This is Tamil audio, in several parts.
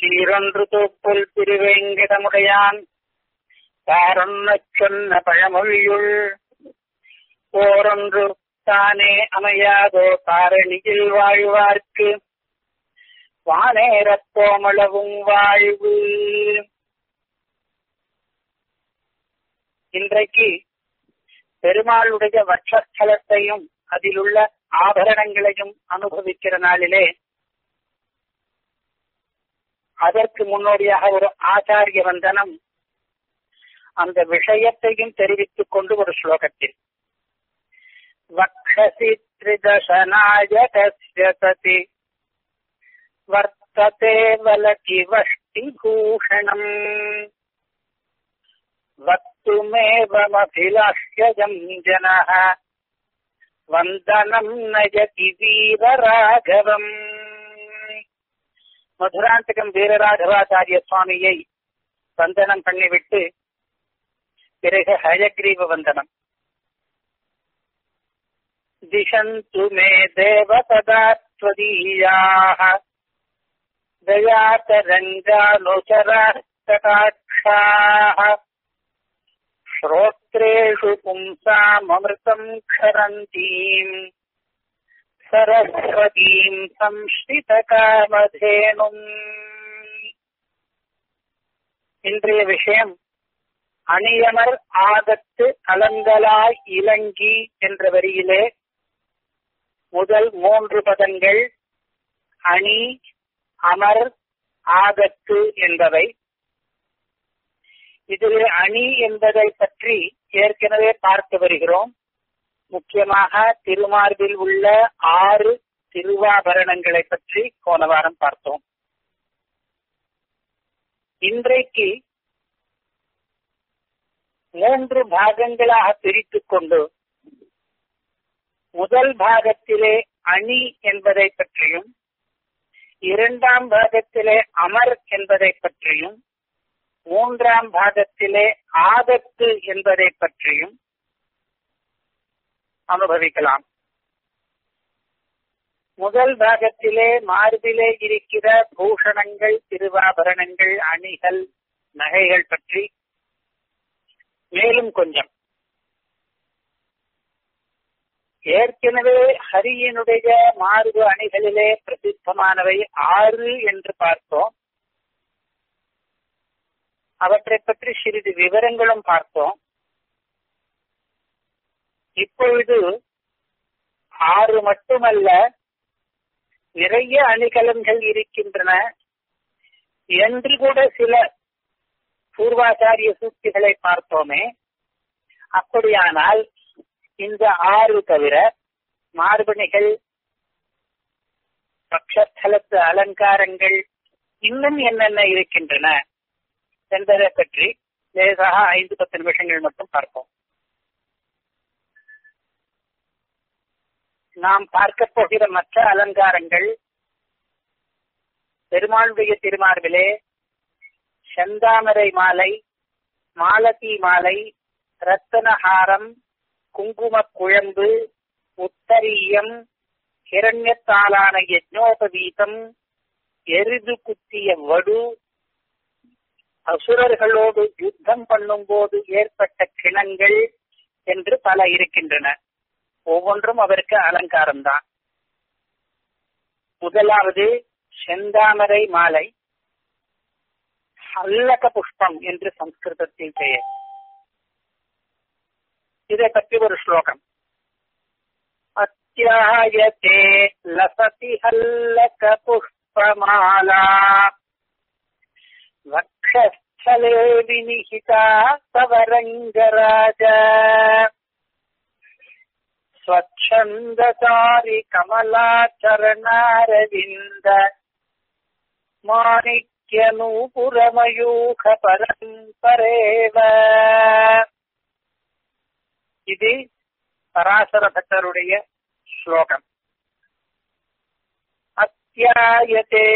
சீரொன்று தூப்புல் திருவேங்கிடமுடையான் பாரொன்னச் சொன்ன பழமொழியுள் ஓரொன்று தானே அமையாதோ பாரணியில் வாழ்வார்க்கு வானேரப் கோமளவும் வாழ்வு இன்றைக்கு பெருமாளுடைய வட்சஸ்தலத்தையும் அதிலுள்ள ஆபரணங்களையும் அனுபவிக்கிற நாளிலே அதற்கு முன்னோடியாக ஒரு ஆச்சாரிய வந்தனம் அந்த விஷயத்தையும் தெரிவித்துக் கொண்டு ஒரு ஸ்லோகத்தில் வக்ஷசி திரிதசநாயகஸ்ய சதி வர்த்ததே வலகி வஷ்டி பூஷணம் வக்துமேவமபிலாஷ்யஜம் ஜனः வந்தனம் நயதி வீரராகவம் மதுராந்தகம் வீரராகவாச்சாரிய சுவாமியை வந்தனம் பண்ணிவிட்டு பிறகு ஹயக்ரீவ வந்தனம் திசந்து மே தேவபதாத்வதீயாः दयातरङ्गानुचरास्तटाक्षाः श्रोत्रेषु पुंसाममृतम् क्षरन्तीम् सरस्वतीम् संश्रितकामधेनुम् இன்றைய விஷயம் அணியமர் ஆகத்து அலங்கலாய் இலங்கி என்ற வரியிலே முதல் மூன்று பதங்கள் அணி அமர் ஆகத்து என்பவை இதில் அணி என்பதை பற்றி ஏற்கனவே பார்த்து வருகிறோம் முக்கியமாக திருமார்பில் உள்ள ஆறு திருவாபரணங்களை பற்றி போன வாரம் பார்த்தோம் இன்றைக்கு மூன்று பாகங்களாக பிரித்துக் கொண்டு முதல் பாகத்திலே அணி என்பதை பற்றியும் இரண்டாம் பாகத்திலே அமர் என்பதை பற்றியும் மூன்றாம் பாகத்திலே ஆதத்து என்பதை பற்றியும் அனுபவிக்கலாம் முதல் பாகத்திலே மார்பிலே இருக்கிற பூஷணங்கள் திருவாபரணங்கள் அணிகள் நகைகள் பற்றி மேலும் கொஞ்சம் ஏற்கனவே ஹரியினுடைய மார்பு அணிகளிலே பிரசித்தமானவை ஆறு என்று பார்த்தோம் அவற்றை பற்றி சிறிது விவரங்களும் பார்த்தோம் இப்பொழுது ஆறு மட்டுமல்ல நிறைய அணிகலன்கள் இருக்கின்றன என்று கூட சில பூர்வாச்சாரிய சூக்திகளை பார்த்தோமே அப்படியானால் இந்த ஆறு தவிர மார்பணிகள் பக்ஷஸ்தலத்து அலங்காரங்கள் இன்னும் என்னென்ன இருக்கின்றன என்பதை பற்றி லேசாக ஐந்து பத்து நிமிஷங்கள் மட்டும் பார்ப்போம் நாம் பார்க்க போகிற மற்ற அலங்காரங்கள் பெருமாளுடைய திருமார்பிலே செந்தாமரை மாலை மாலதி மாலை ரத்தனஹாரம் குங்கும குழம்பு உத்தரீயம் ஹிரண்யத்தாலான யஜ்னோபவீதம் எருது குத்திய வடு அசுரர்களோடு யுத்தம் பண்ணும் போது ஏற்பட்ட கிணங்கள் என்று பல இருக்கின்றன ஒவ்வொன்றும் அவருக்கு அலங்காரம் தான் முதலாவது செந்தாமரை மாலை அல்லக புஷ்பம் என்று சம்ஸ்கிருதத்தில் பெயர் இதை பற்றி ஒரு ஸ்லோகம் அத்தியாயத்தே லசதி ஹல்லக புஷ்பமாலா வக்ஷஸ்தலே வினிஹிதா சவரங்கராஜ स्वच्छन्दचारि कमलाचरणारविन्द மாணிக்யநூபுரமயூக பரம்பரேவ இது பராசர பட்டருடைய ஸ்லோகம் அத்தியாயத்தே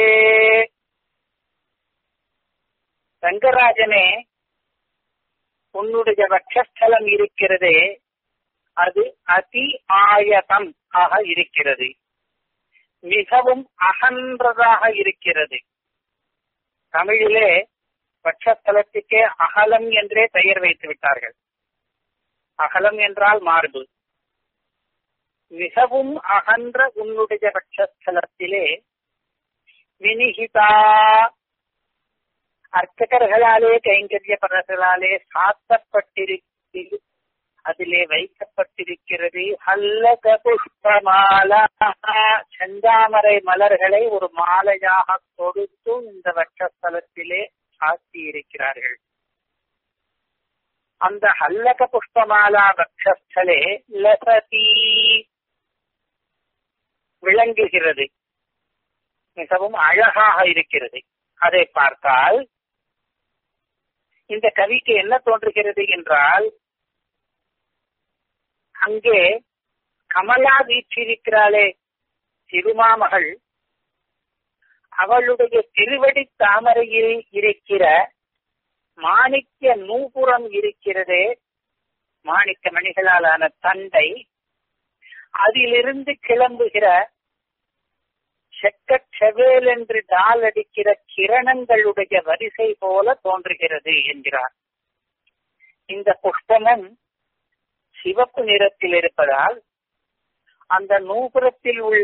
ரங்கராஜனே உன்னுடைய வட்சஸ்தலம் இருக்கிறதே அது அதி ஆயதம் ஆக இருக்கிறது மிகவும் அகன்றதாக இருக்கிறது தமிழிலே பட்சஸ்தலத்துக்கே அகலம் என்றே பெயர் வைத்து விட்டார்கள் அகலம் என்றால் மார்பு மிகவும் அகன்ற உன்னுடைய பட்சஸ்தலத்திலே வினிகிதா அர்ச்சகர்களாலே கைங்கரியப்படர்களாலே சாத்தப்பட்டிருக்கிறது அதிலே வைக்கப்பட்டிருக்கிறது ஹல்லக புஷ்பமாலா செந்தாமரை மலர்களை ஒரு மாலையாக கொடுத்து இந்த வட்சஸ்தலத்திலே சாத்தி இருக்கிறார்கள் அந்த ஹல்லக புஷ்பமாலா வட்சஸ்தலே லசதி விளங்குகிறது மிகவும் அழகாக இருக்கிறது அதை பார்த்தால் இந்த கவிக்கு என்ன தோன்றுகிறது என்றால் அங்கே கமலா வீற்றிருக்கிறாளே திருமாமகள் அவளுடைய திருவடி தாமரையில் இருக்கிற மாணிக்க நூபுரம் இருக்கிறதே மாணிக்க மணிகளாலான தண்டை அதிலிருந்து கிளம்புகிற செக்க செவேல் என்று டால் அடிக்கிற கிரணங்களுடைய வரிசை போல தோன்றுகிறது என்கிறார் இந்த புஷ்பமும் சிவப்பு நிறத்தில் இருப்பதால் அந்த நூபுரத்தில் உள்ள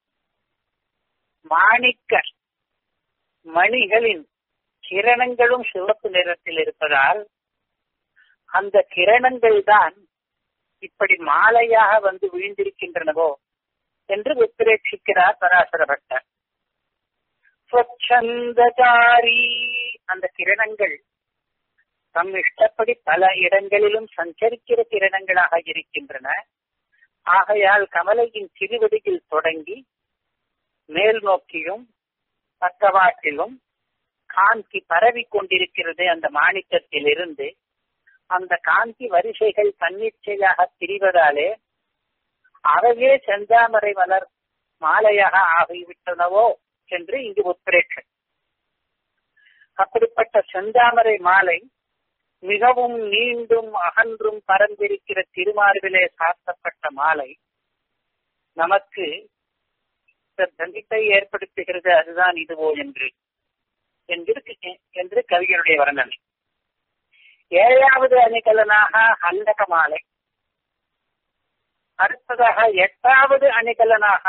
மாணிக்க மணிகளின் கிரணங்களும் சிவப்பு நிறத்தில் இருப்பதால் அந்த கிரணங்கள் தான் இப்படி மாலையாக வந்து வீழ்ந்திருக்கின்றனவோ என்று உத்திரேட்சிக்கிறார் பராசர பட்டர் ஸ்வச்சந்தகாரி அந்த கிரணங்கள் தம் இஷ்டப்படி பல இடங்களிலும் சஞ்சரிக்கிற கிரணங்களாக இருக்கின்றன ஆகையால் கமலையின் திருவடியில் தொடங்கி மேல் நோக்கியும் பக்கவாட்டிலும் காந்தி பரவி கொண்டிருக்கிறது அந்த மாணிக்கத்திலிருந்து அந்த காந்தி வரிசைகள் தன்னிச்சையாக திரிவதாலே அவையே செந்தாமரை மலர் மாலையாக ஆகிவிட்டனவோ என்று இங்கு உத்ரேட்சம் அப்படிப்பட்ட செந்தாமரை மாலை மிகவும் நீண்டும் அகன்றும் பரந்திருக்கிற திருமார்பிலே சாத்தப்பட்ட மாலை நமக்கு தண்டிப்பை ஏற்படுத்துகிறது அதுதான் இதுவோ என்று என்று கவிஞருடைய வர்ணனை ஏழாவது அணிகலனாக ஹல்லக மாலை அடுத்ததாக எட்டாவது அணிகலனாக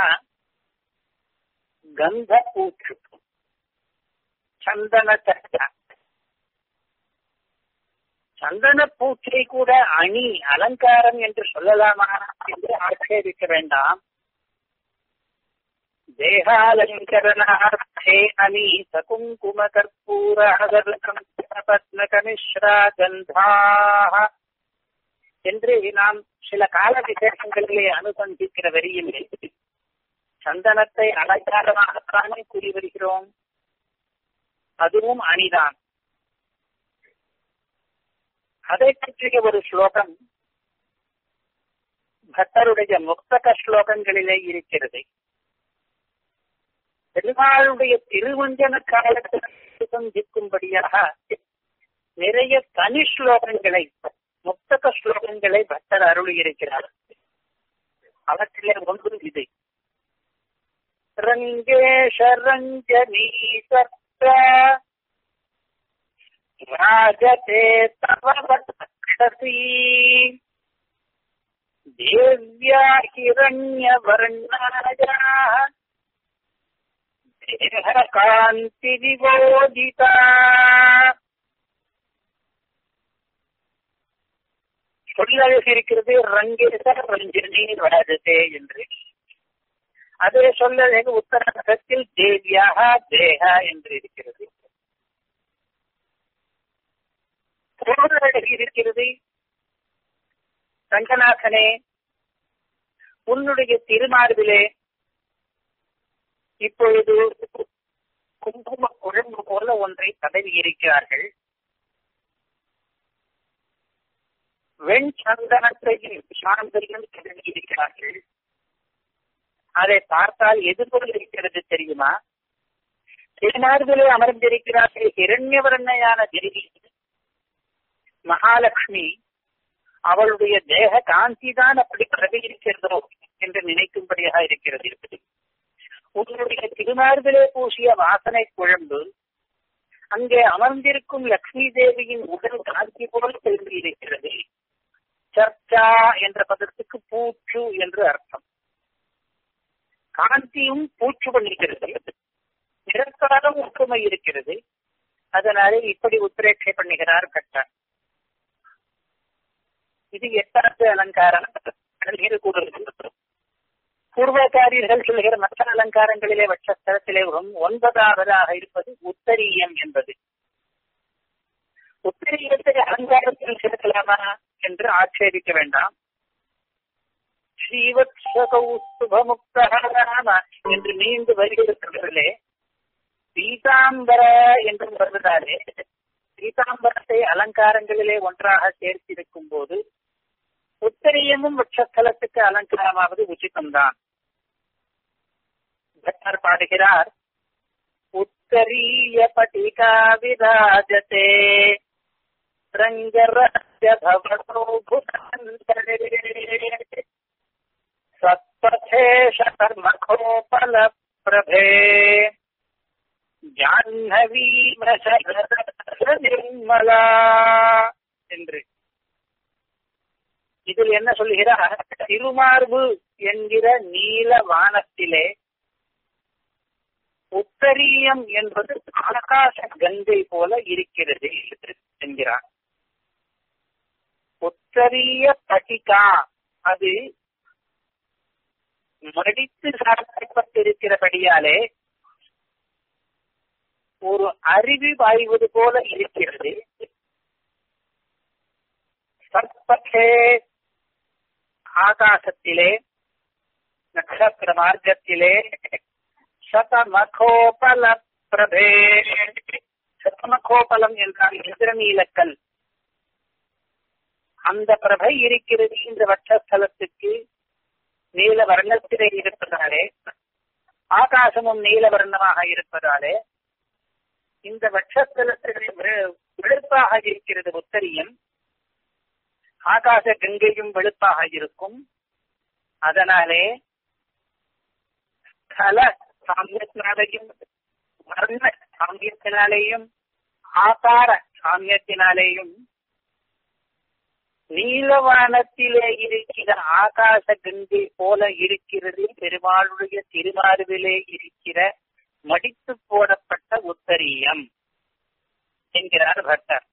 கந்த பூச்சு சந்தன சட்டா சந்தன பூச்சை கூட அணி அலங்காரம் என்று சொல்லலாமா என்று ஆட்சேபிக்க வேண்டாம் தேகாலங்கரணார்த்தே அணி சகுங்கும கற்பூர பத்மகமிஸ்ரா கந்தாக என்று நாம் சில கால விசேஷங்களிலே அனுசந்திக்கிற வரியிலே சந்தனத்தை அலங்காரமாகத்தானே கூறி வருகிறோம் அதுவும் அணிதான் அதை பற்றிய ஒரு ஸ்லோகம் பக்தருடைய முக்தக ஸ்லோகங்களிலே இருக்கிறது பெருமாளுடைய திருவஞ்சன காலத்தில் சந்திக்கும்படியாக நிறைய தனி ஸ்லோகங்களை முக்தக ஸ்லோகங்களை பக்தர் அருளி இருக்கிறார் அவற்றிலே ஒன்று இது ரங்கேஷ ரஞ்சனி சத்த ராஜதே தவ வக்ஷசி தேவ்யா ஹிரண்யவர்ணாயா காந்தி விவோதிதா சொல்லழகு இருக்கிறது ரங்கேச ரஞ்சனி ராஜதே என்று அதே சொல்லழகு உத்தரகத்தில் தேவியாக தேகா என்று இருக்கிறது அழகு இருக்கிறது ரங்கநாதனே உன்னுடைய திருமார்பிலே இப்பொழுது குங்கும குழம்பு போல ஒன்றை தடவி இருக்கிறார்கள் வெண் சந்தனத்தையும் சாந்தரியும் தடவி இருக்கிறார்கள் அதை பார்த்தால் எதிர்கொள் இருக்கிறது தெரியுமா திருமார்பிலே அமர்ந்திருக்கிறார்கள் இரண்யவர்ணையான தேவி மகாலட்சுமி அவளுடைய தேக காந்தி தான் அப்படி பரவி இருக்கிறதோ என்று நினைக்கும்படியாக இருக்கிறது உங்களுடைய திருமார்பிலே பூசிய வாசனை குழம்பு அங்கே அமர்ந்திருக்கும் லக்ஷ்மி தேவியின் உடல் காட்சி போல திரும்பி இருக்கிறது சர்ச்சா என்ற பதத்துக்கு பூச்சு என்று அர்த்தம் காந்தியும் பூச்சு பண்ணிக்கிறது நிறத்தாலும் ஒற்றுமை இருக்கிறது அதனாலே இப்படி உத்திரேட்சை பண்ணுகிறார் கட்டார் இது எட்டாவது அலங்காரம் பூர்வகாரியர்கள் சொல்லுகிற மற்ற அலங்காரங்களிலே வட்சஸ்தலத்திலே ஒன்பதாவதாக இருப்பது உத்தரீயம் என்பது உத்தரீயத்தை அலங்காரத்தில் சேர்க்கலாமா என்று ஆட்சேபிக்க வேண்டாம் ஸ்ரீவத்சகௌஸ்துபமுக்தராம என்று நீண்டு வருகிறே பீதாம்பர என்று வருவதாலே பீதாம்பரத்தை அலங்காரங்களிலே ஒன்றாக சேர்த்திருக்கும் போது உத்தரியமும் வட்சஸ்தலத்துக்கு அலங்காரமாவது உச்சிதம்தான் பட்டர் பாடுகிறார் உத்தரிய பட்டிகா விராஜதே ரங்கரஸ்ய பவதோ புதந்தரே சத்பதேஷ கர்மகோபல பிரபே ஜாஹ்னவி நிர்மலா என்று இதில் என்ன சொல்கிறார் திருமார்பு என்கிற நீல வானத்திலே உத்தரீயம் என்பது ஆகாச கங்கை போல இருக்கிறது என்கிறார் உத்தரிய பட்டிகா அது மடித்து சாட்டப்பட்டிருக்கிறபடியாலே ஒரு அருவி பாய்வது போல இருக்கிறது சற்பே ஆகாசத்திலே நட்சத்திர மார்க்கத்திலே சதமகோபல பிரபே சதமகோபலம் என்றால் இந்திரநீலக்கல் அந்த பிரபை இருக்கிறது இந்த வட்சஸ்தலத்துக்கு நீல வர்ணத்திலே இருப்பதாலே ஆகாசமும் நீல வர்ணமாக இருப்பதாலே இந்த வட்சஸ்தலத்திலே வெளுப்பாக இருக்கிறது உத்தரியம் ஆகாச கங்கையும் வெளுப்பாக இருக்கும் அதனாலே கல சாமியத்தினாலேயும் வர்ண சாமியத்தினாலேயும் ஆகார சாமியத்தினாலேயும் நீலவானத்திலே இருக்கிற ஆகாச கங்கை போல இருக்கிறது பெருமாளுடைய திருமார்பிலே இருக்கிற மடித்து போடப்பட்ட உத்தரீயம் என்கிறார் பட்டர்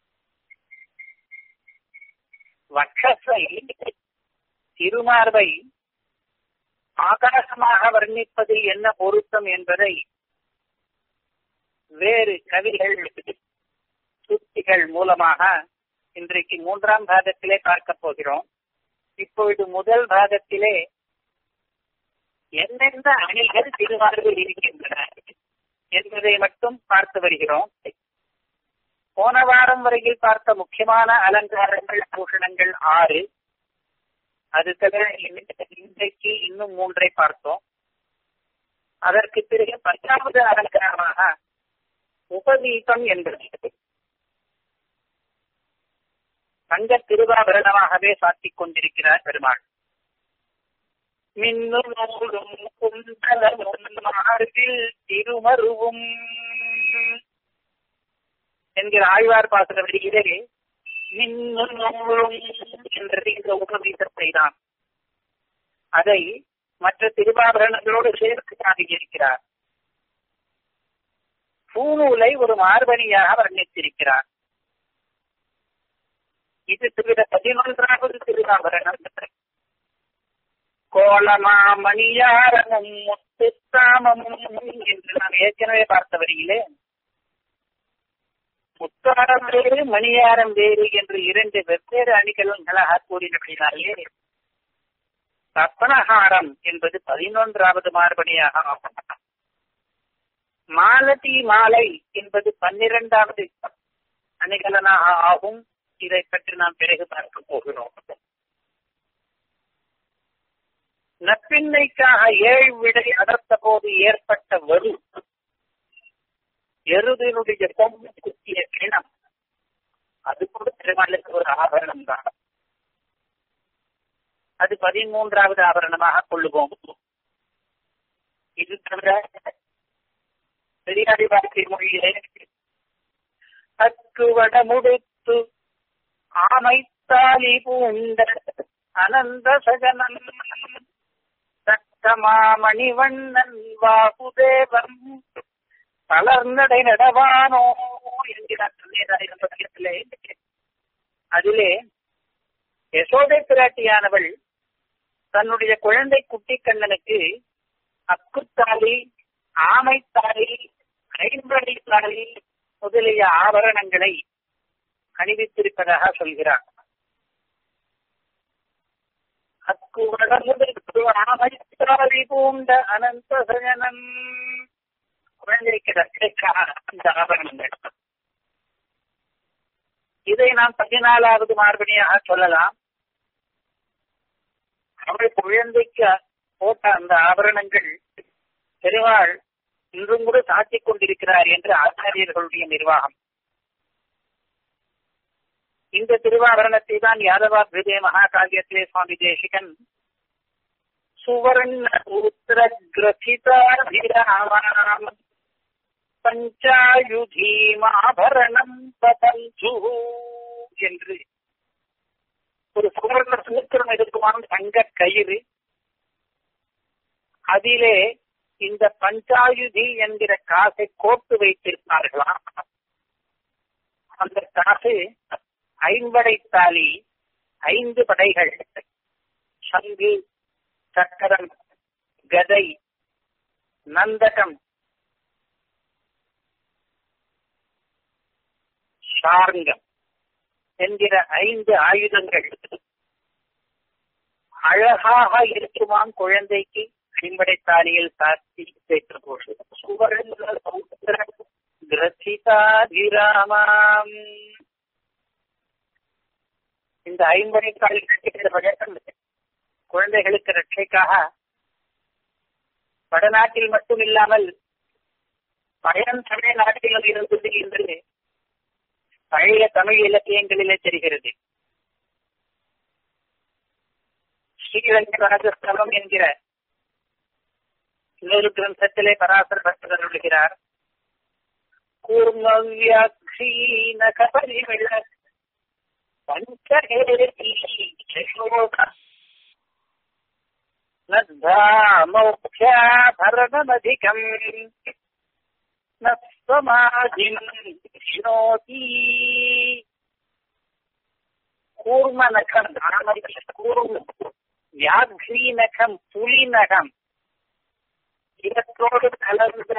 வட்சஸை திருமார்பை ஆகாசமாக வர்ணிப்பது என்ன பொருத்தம் என்பதை வேறு கவிகள் சுத்திகள் மூலமாக இன்றைக்கு மூன்றாம் பாகத்திலே பார்க்க போகிறோம் இப்பொழுது முதல் பாகத்திலே எந்தெந்த அணிகள் திருமார்பில் இருக்கின்றன என்பதை மட்டும் பார்த்து வருகிறோம் போன வாரம் வரையில் பார்த்த முக்கியமான அலங்காரங்கள் பூஷணங்கள் ஆறு அது தவிர இன்றைக்கு இன்னும் மூன்றை பார்த்தோம் அதற்கு பிறகு பத்தாவது அலங்காரமாக உபதீபம் என்பது தங்க திருவாபரணமாகவே சாத்திக் கொண்டிருக்கிறார் பெருமாள் மின்னும் குந்தலமும் மார்பில் திருமருவும் என்கிற ஆழ்வார் பாசுர வரியிலே மின்னும் என்றது இந்த உபதீசத்தை தான் அதை மற்ற திருவாபரணங்களோடு சேர்த்து காட்டியிருக்கிறார் பூநூலை ஒரு மார்பணியாக வர்ணித்திருக்கிறார் இது திருவிட பதினொன்றாவது திருவாபரணம் கோலமாமணியாரமும் முத்துத்தாமமும் என்று நாம் ஏற்கனவே பார்த்த வரியிலே முத்தாரம் வேறு மணியாரம் வேறு என்று இரண்டு வெவ்வேறு அணிகளாக கூறினபடினாலே தப்பனஹாரம் என்பது பதினொன்றாவது மார்பணியாக ஆகும் மாலதி மாலை என்பது பன்னிரண்டாவது அணிகலனாக ஆகும் இதை பற்றி நாம் பிறகு பார்க்க போகிறோம் நப்பின்னைக்காக ஏழு விடை அடர்த்த போது ஏற்பட்ட வலு எருதினுடைய கொம்பு குத்திய கிணம் அது கூட திருமலுக்கு ஒரு ஆபரணம் தான் அது பதிமூன்றாவது ஆபரணமாக கொள்ளுவோம் இது தவிர பெரியாடி வாழ்க்கை மொழியிலே அக்குவட முடித்து ஆமைத்தாலி பூண்ட அனந்த சகனன் தக்கமாமணிவண்ணன் வாசுதேவன் தளர்நடை நடவானோ என்கிறார் பதிகத்திலே அதிலே யசோதை பிராட்டியானவள் தன்னுடைய குழந்தை குட்டி கண்ணனுக்கு அக்குத்தாலி ஆமைத்தாலி ஐம்படி தாலி முதலிய ஆபரணங்களை அணிவித்திருப்பதாக சொல்கிறார் அக்குவடமுடித்து ஆமைத்தாலி பூண்ட அனந்த சஜனன் குழந்தைக்கு ரட்சைக்காக அந்த ஆபரணங்கள் இதை நாம் பதினாலாவது மார்பணியாக சொல்லலாம் அவள் குழந்தைக்கு போட்ட அந்த ஆபரணங்கள் பெருமாள் இன்றும் கூட சாத்திக் கொண்டிருக்கிறார் என்று ஆச்சாரியர்களுடைய நிர்வாகம் இந்த திருவாபரணத்தை தான் யாதவா விதே மகாகாவியத்திலே சுவாமி தேசிகன் சுவர்ண உத்திர கிரசிதாம் பஞ்சாயுதீமாபரணம் பதஞ்சு என்று ஒரு சுவர்ண சமுத்திரம் இருக்குமான தங்க கயிறு அதிலே இந்த பஞ்சாயுதி என்கிற காசை கோட்டு வைத்திருப்பார்களாம் அந்த காசு ஐம்படை தாலி ஐந்து படைகள் சங்கு சக்கரம் கதை நந்தகம் சார்ங்கம் என்கிற ஐந்து ஆயுதங்கள் அழகாக இருக்குமாம் குழந்தைக்கு ஐம்படைத்தாலியில் சாத்தி வைத்த போது கிரசிதாதிராமாம் இந்த ஐம்படைத்தாலி கட்டிக்கிற வழக்கம் குழந்தைகளுக்கு ரட்சைக்காக வடநாட்டில் மட்டும் இல்லாமல் பயன் தமிழ் நாட்டிலும் இருந்தது என்று பழைய தமிழ் இலக்கியங்களிலே தெரிகிறது ஸ்ரீரங்கராஜஸ்தலம் என்கிற இன்னொரு கிரந்தத்திலே பராசர பக்தர் அருளுகிறார் கூர்மவியாட்சீன கபரிவிழ பஞ்சகேதி யசோத நத்தாமௌக்ஷாபரணமதிகம் நமாதிம் வினோதி கூர்மநகம் கூர்ம வியாக்ரீநகம் புலிநகம் இவற்றோடு கலந்த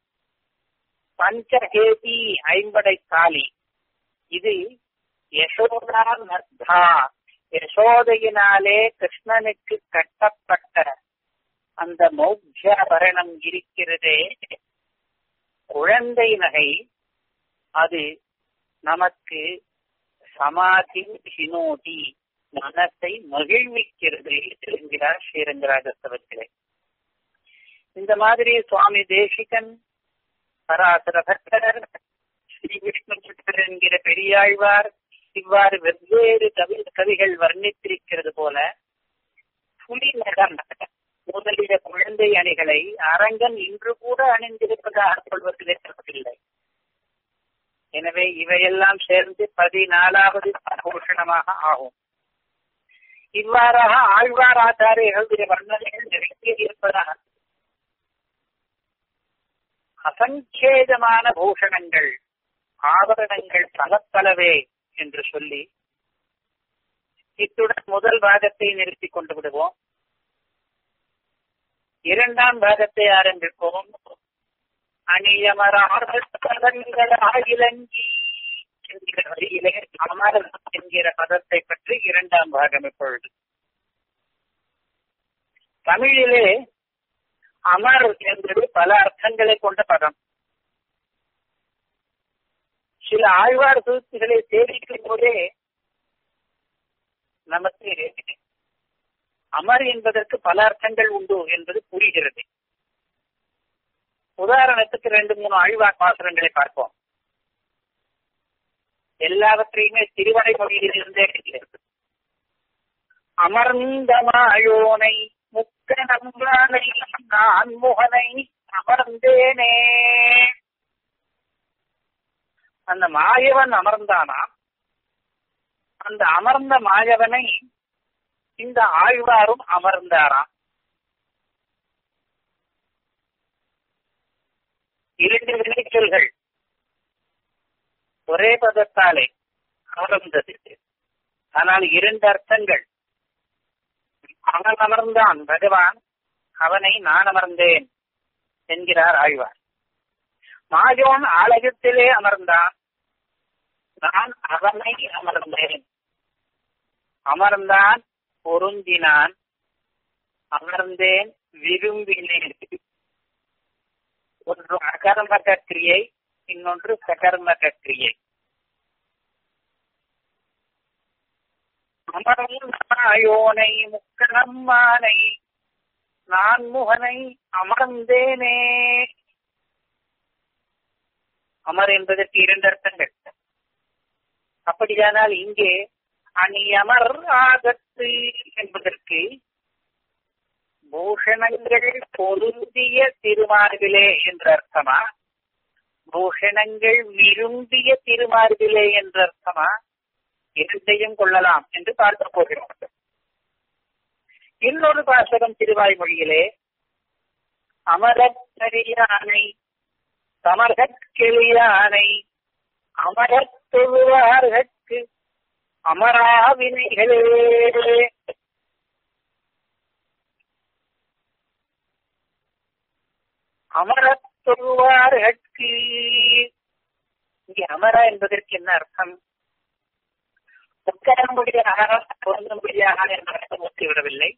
பஞ்சகேதி ஐம்படை தாலி இது யசோதா நர்தா யசோதையினாலே கிருஷ்ணனுக்கு கட்டப்பட்ட அந்த மௌக்யாபரணம் இருக்கிறதே குழந்தை நகை அது நமக்கு சமாதி ஹினோதி மனத்தை மகிழ்விக்கிறது என்கிறார் ஸ்ரீரங்கராஜஸ்தவத்திலே இந்த மாதிரி சுவாமி தேசிகன் பராசர பக்தர் ஸ்ரீ விஷ்ணு சித்தர் என்கிற பெரியாழ்வார் இவ்வாறு வெவ்வேறு கவி கவிகள் வர்ணித்திருக்கிறது போல புலிநகன் முதலிய குழந்தை அணிகளை அரங்கன் இன்று கூட அணிந்திருப்பதாக சொல்வதிலே தப்பில்லை எனவே இவையெல்லாம் சேர்ந்து பதினாலாவது பூஷணமாக ஆகும் இவ்வாறாக ஆழ்வார் ஆச்சாரியர்களுடைய வர்ணனைகள் நிறைய இருப்பதாக அசங்கேதமான பூஷணங்கள் ஆபரணங்கள் பலப்பலவே என்று சொல்லி இத்துடன் முதல் பாகத்தை நிறுத்திக் கொண்டு விடுவோம் இரண்டாம் பாகத்தை ஆரம்பிப்போம் அணியமராகலங்கி என்கிற வரியிலே அமர் என்கிற பதத்தை பற்றி இரண்டாம் பாகம் இப்பொழுது தமிழிலே அமர் என்பது பல அர்த்தங்களை கொண்ட பதம் சில ஆழ்வார் சூழ்ச்சிகளை சேவிக்கும் போதே நமக்கு அமர் என்பதற்கு பல அர்த்தங்கள் உண்டு என்பது புரிகிறது உதாரணத்துக்கு ரெண்டு மூணு ஆழ்வார் பாசுரங்களை பார்ப்போம் எல்லாவற்றையுமே திருவடை மொழியில் இருந்தே கிடைக்கிறது அமர்ந்த மாயோனை முக்க நம்பானை நான் முகனை அமர்ந்தேனே அந்த மாயவன் அமர்ந்தானா அந்த அமர்ந்த மாயவனை இந்த ஆழ்வாரும் அமர்ந்தாராம் இரண்டு வினைச்சொல்கள் ஒரே பதத்தாலே அமர்ந்தது ஆனால் இரண்டு அர்த்தங்கள் அவன் அமர்ந்தான் பகவான் அவனை நான் அமர்ந்தேன் என்கிறார் ஆழ்வார் மாயோன் ஆலயத்திலே அமர்ந்தான் நான் அவனை அமர்ந்தேன் அமர்ந்தான் பொருந்தினான் அமர்ந்தேன் விரும்பினேன் ஒன்று அகர்மக கிரியை இன்னொன்று சகர்மக கிரியை அமர்ந்தாயோனை முக்கணம்மானை நான் முகனை அமர்ந்தேனே அமர் என்பதற்கு இரண்டு அர்த்தங்கள் அப்படியானால் இங்கே அணியமர் ஆகத்து என்பதற்கு பூஷணங்கள் பொருந்திய திருமார்பிலே என்ற அர்த்தமா பூஷணங்கள் விரும்பிய திருமார்பிலே என்ற அர்த்தமா இரண்டையும் கொள்ளலாம் என்று பார்க்க போகிறோம் இன்னொரு பாசகம் திருவாய்மொழியிலே அமரத்தரியானை சமர்கெளியானை அமரத் தொழுவார்கட்கு அமராவினைகளே அமரத் தொழுவார்கட்கு இங்கே அமர என்பதற்கு என்ன அர்த்தம் உட்காரும்படியாக பொருந்தும்படியாக என்ற அர்த்தம் ஒத்திவிடவில்லை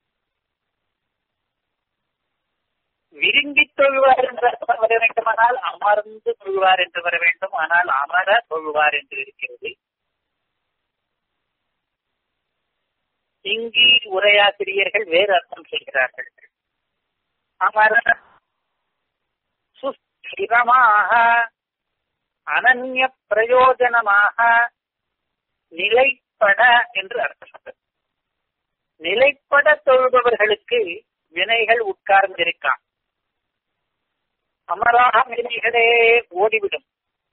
விரும்பி தொழுவார் என்று அர்த்தம் வர வேண்டுமானால் அமர்ந்து தொழுவார் என்று வர வேண்டும் ஆனால் அமர தொழுவார் என்று இருக்கிறது இங்கு உரையாசிரியர்கள் வேறு அர்த்தம் செய்கிறார்கள் அமர சுஸ்திரமாக அனன்ய பிரயோஜனமாக நிலைப்பட என்று அர்த்தம் நிலைப்பட தொழுபவர்களுக்கு வினைகள் உட்கார்ந்திருக்கான் அமராக வினைகளே ஓடிவிடும்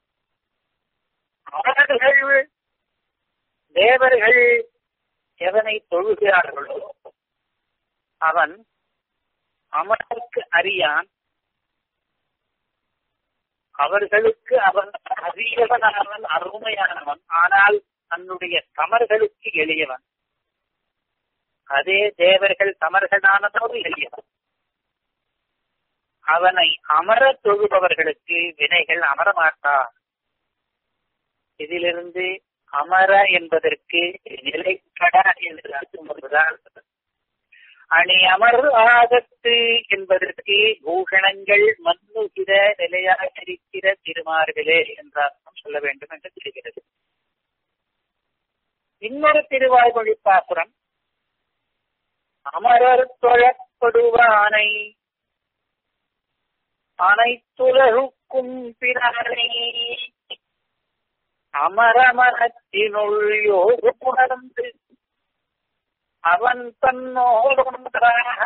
அவர்கள் தேவர்கள் எவனை தொழுகிறார்களோ அவன் அமருக்கு அறியான் அவர்களுக்கு அவன் அரியவனானவன் அருமையானவன் ஆனால் தன்னுடைய தமர்களுக்கு எளியவன் அதே தேவர்கள் தமர்களானதோடு எளியவன் அவனை அமர தொழுபவர்களுக்கு வினைகள் அமரமாட்டா இதிலிருந்து அமர என்பதற்கு நிலைப்பட என்று அர்த்தம் வருவதால் அணி அமர் ஆகத்து என்பதற்கு பூஷணங்கள் மன்னுகிற நிலையாக இருக்கிற திருமார்களே என்ற அர்த்தம் சொல்ல வேண்டும் என்று தெரிகிறது இன்னொரு திருவாய்மொழி பாசுரம் அமரர் தொழப்படுவானை அனைத்துலகுக்கும் பிறனை அமரமனத்தினுள் யோகு புணர்ந்து அவன் தன்னோடொன்றாக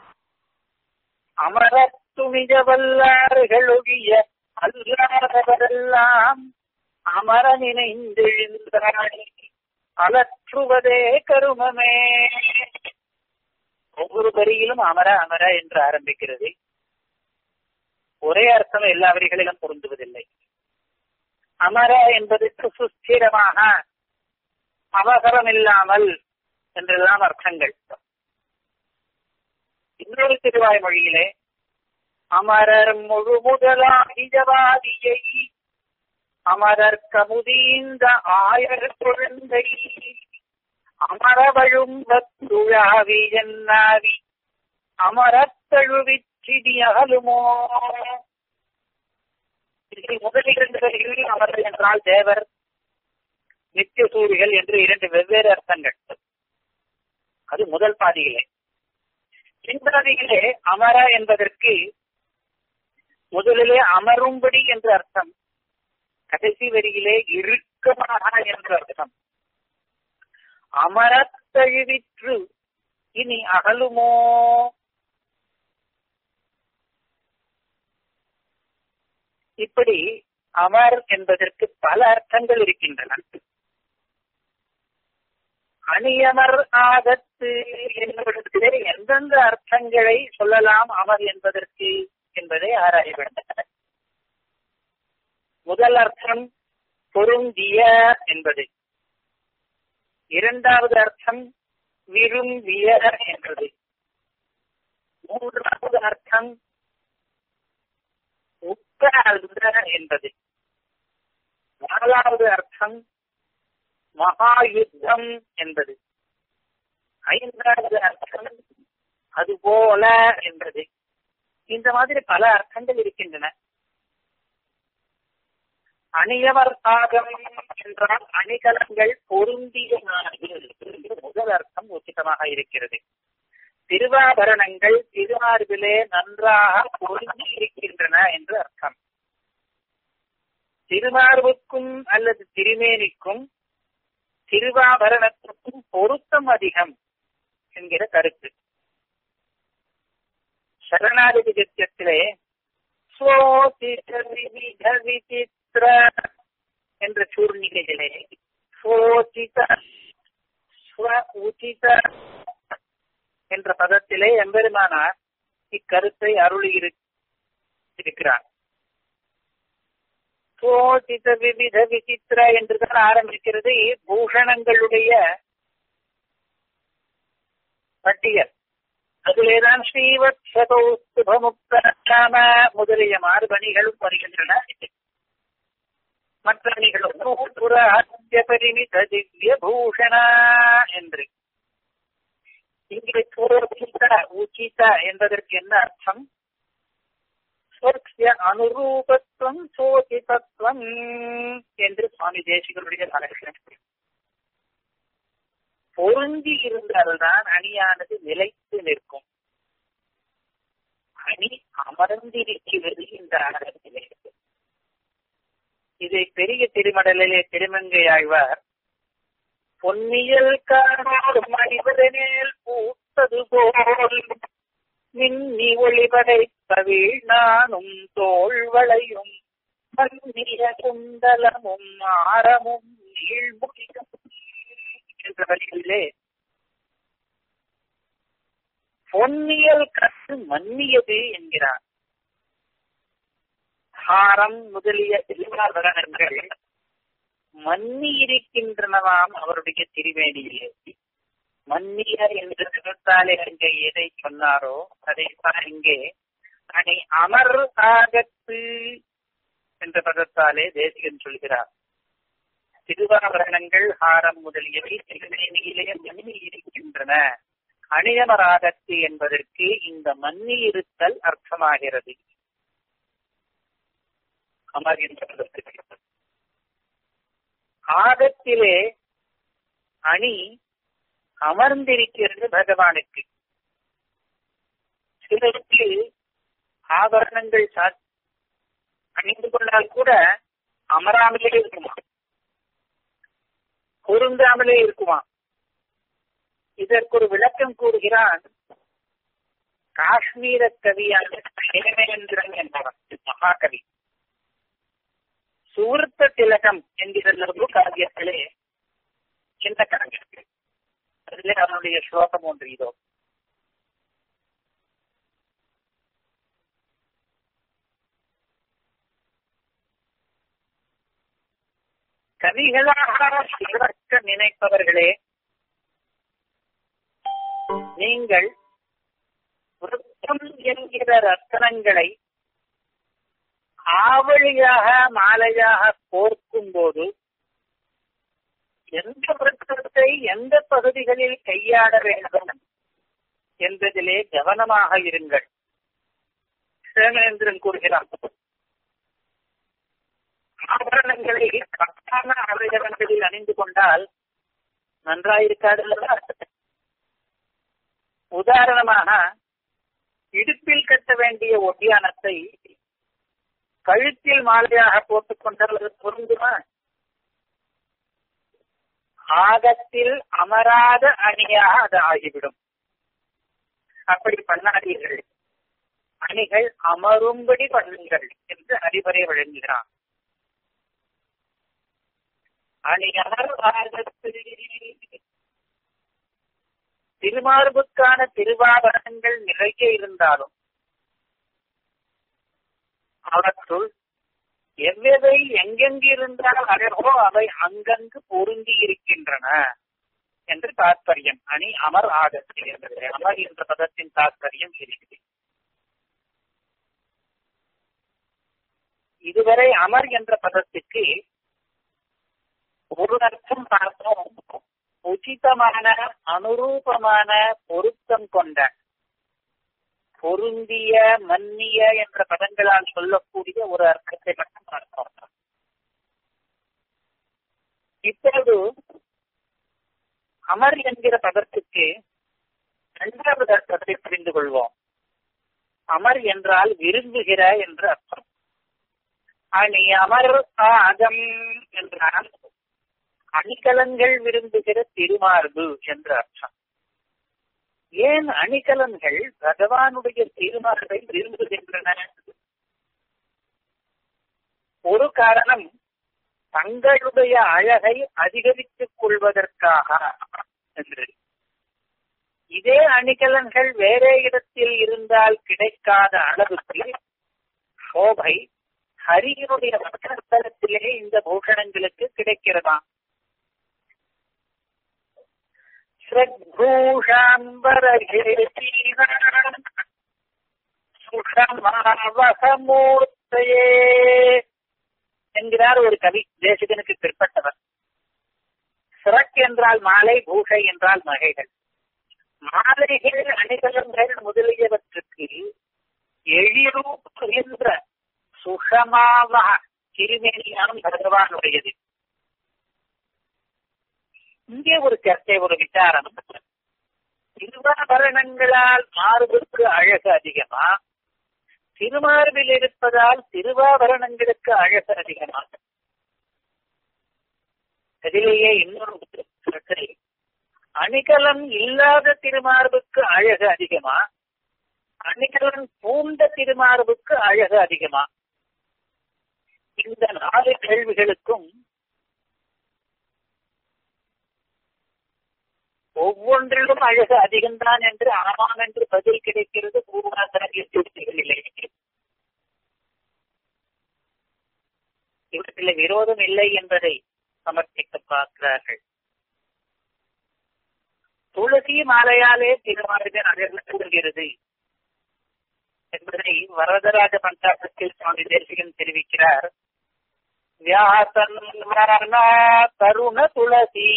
அமரத்துணிஜ வல்லாறுகளொழிய அல்லாதவரெல்லாம் அமர நினைந்தெழுந்தாய் அலற்றுவதே கருமமே ஒவ்வொரு வரியிலும் அமர அமர என்று ஆரம்பிக்கிறது ஒரே அர்த்தம் எல்லா வரிகளிலும் பொருந்துவதில்லை அமர என்பதற்கு சுஸ்திரமாக அவசரம் இல்லாமல் என்றெல்லாம் அர்த்தங்கள் இன்னொரு திருவாய் மொழியிலே அமரர் முழு முதலாகியவாதியை அமரர் கமுதீந்த ஆயர் குழந்தை அமரவழும் துழாவி என்னாவி அமரத்தழுவிச்சிடி அகலுமோ இதில் முதல் இரண்டு வரிகளில் அமரர் என்றால் தேவர் நித்திய சூரிகள் என்று இரண்டு வெவ்வேறு அர்த்தங்கள் அது முதல் பாதியிலே பின்பாதியிலே அமர என்பதற்கு முதலிலே அமரும்படி என்று அர்த்தம் கடைசி வரியிலே இறுக்கமாக என்று அர்த்தம் அமரத்தழுவிற்று இனி அகலுமோ இப்படி அமர் என்பதற்கு பல அர்த்தங்கள் இருக்கின்றன அணியமர் ஆகத்து என்பதற்கு எந்தெந்த அர்த்தங்களை சொல்லலாம் அமர் என்பதற்கு என்பதை ஆராய வேண்டும் முதல் அர்த்தம் பொருந்திய என்பது இரண்டாவது அர்த்தம் விரும்பிய என்பது மூன்றாவது அர்த்தம் உட்கார்ந்த என்பது நாலாவது அர்த்தம் மகாயுத்தம் என்பது ஐந்தாவது அர்த்தம் அதுபோல என்பது இந்த மாதிரி பல அர்த்தங்கள் இருக்கின்றன அணியவர் ஆகம் என்றால் அணிகலங்கள் பொருந்திய முதல் அர்த்தம் உச்சிதமாக இருக்கிறது திருவாபரணங்கள் திருமார்பிலே நன்றாக பொருந்தி இருக்கின்றன என்று அர்த்தம் திருமார்புக்கும் அல்லது திருமேனிக்கும் திருவாபரணத்துக்கும் பொருத்தம் அதிகம் என்கிற கருத்து சரணாகதி கத்தியத்திலே விசித்திர என்ற சூர்ணிகையிலே சோசித உச்சித என்ற பதத்திலே எம்பெருமானார் இக்கருத்தை அருளி இருக்கிறார் சோசித விவித விசித்திர என்றுதான் ஆரம்பிக்கிறது பூஷணங்களுடைய பட்டியல் அதிலேதான் ஸ்ரீவத் சதோஸ்துபமுக்தநாம முதலிய மாறுபணிகளும் வருகின்றன மற்ற நிகழும் பரிமித திவ்ய பூஷண என்று இங்கே சோசித உச்சித என்பதற்கு என்ன அர்த்தம் ஸ்வர்க்ய அனுரூபத்துவம் சோசிதத்துவம் என்று சுவாமி தேசிகளுடைய லட்சணம் பொருந்தி இருந்தால்தான் அணியானது நிலைத்து நிற்கும் அணி அமர்ந்திருக்கிறது இந்த அடத்திலே இதை பெரிய திருமடலிலே திருமங்கை ஆழ்வார் பொன்னியல் காணோர் மணிவதனேல் பூத்தது போல் மின்னி ஒளிபடைத்த வீணானும் தோள்வளையும் மன்னிய குண்டலமும் ஆரமும் நீழ்முடியும் என்ற வழிகளிலே பொன்னியல் கற்று மன்னியது என்கிறார் ஹாரம் முதலிய திருவாபரணங்கள் மன்னி இருக்கின்றனவாம் அவருடைய திருவேணியிலே மன்னிய என்று நிறுத்தாலே அங்கே எதை சொன்னாரோ அதைத்தான் இங்கே அணை அமர் ஆகத்து என்ற பதத்தாலே தேசிகன் சொல்கிறார் திருவாபரணங்கள் ஹாரம் முதலியவை திருவேணியிலே மன்னி இருக்கின்றன அணியமராகத்து என்பதற்கு இந்த மன்னி இருத்தல் அர்த்தமாகிறது அமர் என்ற பதத்திற்கு ஆகத்திலே அணி அமர்ந்திருக்கிறது பகவானுக்கு சிலருக்கு ஆபரணங்கள் அணிந்து கொண்டால் கூட அமராமலே இருக்குமா பொருந்தாமலே இருக்குமா இதற்கு ஒரு விளக்கம் கூறுகிறான் காஷ்மீர கவியான ஹேமேந்திரன் என்பவன் மகாகவி சுவர்த்த திலகம் என்கிற லகு காவியத்திலே சின்ன கணக்கு அதிலே அவனுடைய ஸ்லோகம் ஒன்று இதோ கவிகளாக சிறக்க நினைப்பவர்களே நீங்கள் விருத்தம் என்கிற ரத்தனங்களை ஆவழியாக மாலையாக கோர்க்கும் போது எந்த விருத்தத்தை எந்த பகுதிகளில் கையாட வேண்டும் என்பதிலே கவனமாக இருங்கள் சேமேந்திரன் கூறுகிறான் ஆபரணங்களை கட்டான அவயவங்களில் அணிந்து கொண்டால் நன்றாயிருக்காது உதாரணமாக இடுப்பில் கட்ட வேண்டிய ஒட்டியானத்தை கழுத்தில் மாலையாக போட்டுக் கொண்டால் அது பொருந்துமா ஆகத்தில் அமராத அணியாக அது ஆகிவிடும் அப்படி பண்ணாதீர்கள் அணிகள் அமரும்படி பண்ணுங்கள் என்று அறிவுரை வழங்குகிறான் அணியமர் ஆகத்து திருமார்புக்கான திருவாபரணங்கள் நிறைய இருந்தாலும் அவற்றுள் எவ்வெவை எங்கெங்கு இருந்தால் அழகோ அவை அங்கங்கு பொருந்தி இருக்கின்றன என்று தாற்பயம் அணி அமர் ஆகத்து என்பது அமர் என்ற பதத்தின் தாற்பயம் இருக்குது இதுவரை அமர் என்ற பதத்துக்கு ஒரு அர்த்தம் பார்த்தோம் உச்சிதமான அனுரூபமான பொருத்தம் கொண்ட பொருந்திய மன்னிய என்ற பதங்களால் சொல்லக்கூடிய ஒரு அர்த்தத்தை மட்டும் பார்த்தோம் இப்போது அமர் என்கிற பதத்துக்கு இரண்டாவது அர்த்தத்தை புரிந்து கொள்வோம் அமர் என்றால் விரும்புகிற என்று அர்த்தம் அணி அமர் ஆகம் என்றால் அணிகலன்கள் விரும்புகிற திருமார்பு என்று அர்த்தம் ஏன் அணிகலன்கள் பகவானுடைய திருமார்பை விரும்புகின்றன ஒரு காரணம் தங்களுடைய அழகை அதிகரித்துக் கொள்வதற்காக என்று இதே அணிகலன்கள் வேறே இடத்தில் இருந்தால் கிடைக்காத அளவுக்கு சோபை ஹரியினுடைய வக்கஸ்தலத்திலே இந்த பூஷணங்களுக்கு கிடைக்கிறதாம் சுஷமாவசமூர்த்தையே என்கிறார் ஒரு கவி தேசிகனுக்கு பிற்பட்டவர் சிறக் என்றால் மாலை பூஷை என்றால் நகைகள் மாலைகள் அணிகலன்கள் முதலியவற்றுக்கு எழிலூற்றுகின்ற சுஷமாவ திருமேனியாம் பகவானுடையது இங்கே ஒரு சர்ச்சை ஒரு விசாரம் திருவாபரணங்களால் மார்புக்கு அழகு அதிகமா திருமார்பில் இருப்பதால் திருவாபரணங்களுக்கு அழகு அதிகமா அதிலேயே இன்னொரு சர்ச்சை அணிகலம் இல்லாத திருமார்புக்கு அழகு அதிகமா அணிகலன் பூண்ட திருமார்புக்கு அழகு அதிகமா இந்த நாலு கேள்விகளுக்கும் ஒவ்வொன்றிலும் அழகு அதிகம்தான் என்று ஆமாம் என்று பதில் கிடைக்கிறது பூர்வாசனிலே இவற்றில் விரோதம் இல்லை என்பதை சமர்ப்பிக்க பார்க்கிறார்கள் துளசி மாலையாலே திருமாலின் அழகு கூறுகிறது என்பதை வரதராஜ பஞ்சாசத்தில் சுவாமி தேசிகன் தெரிவிக்கிறார் வியாசன் தருண துளசி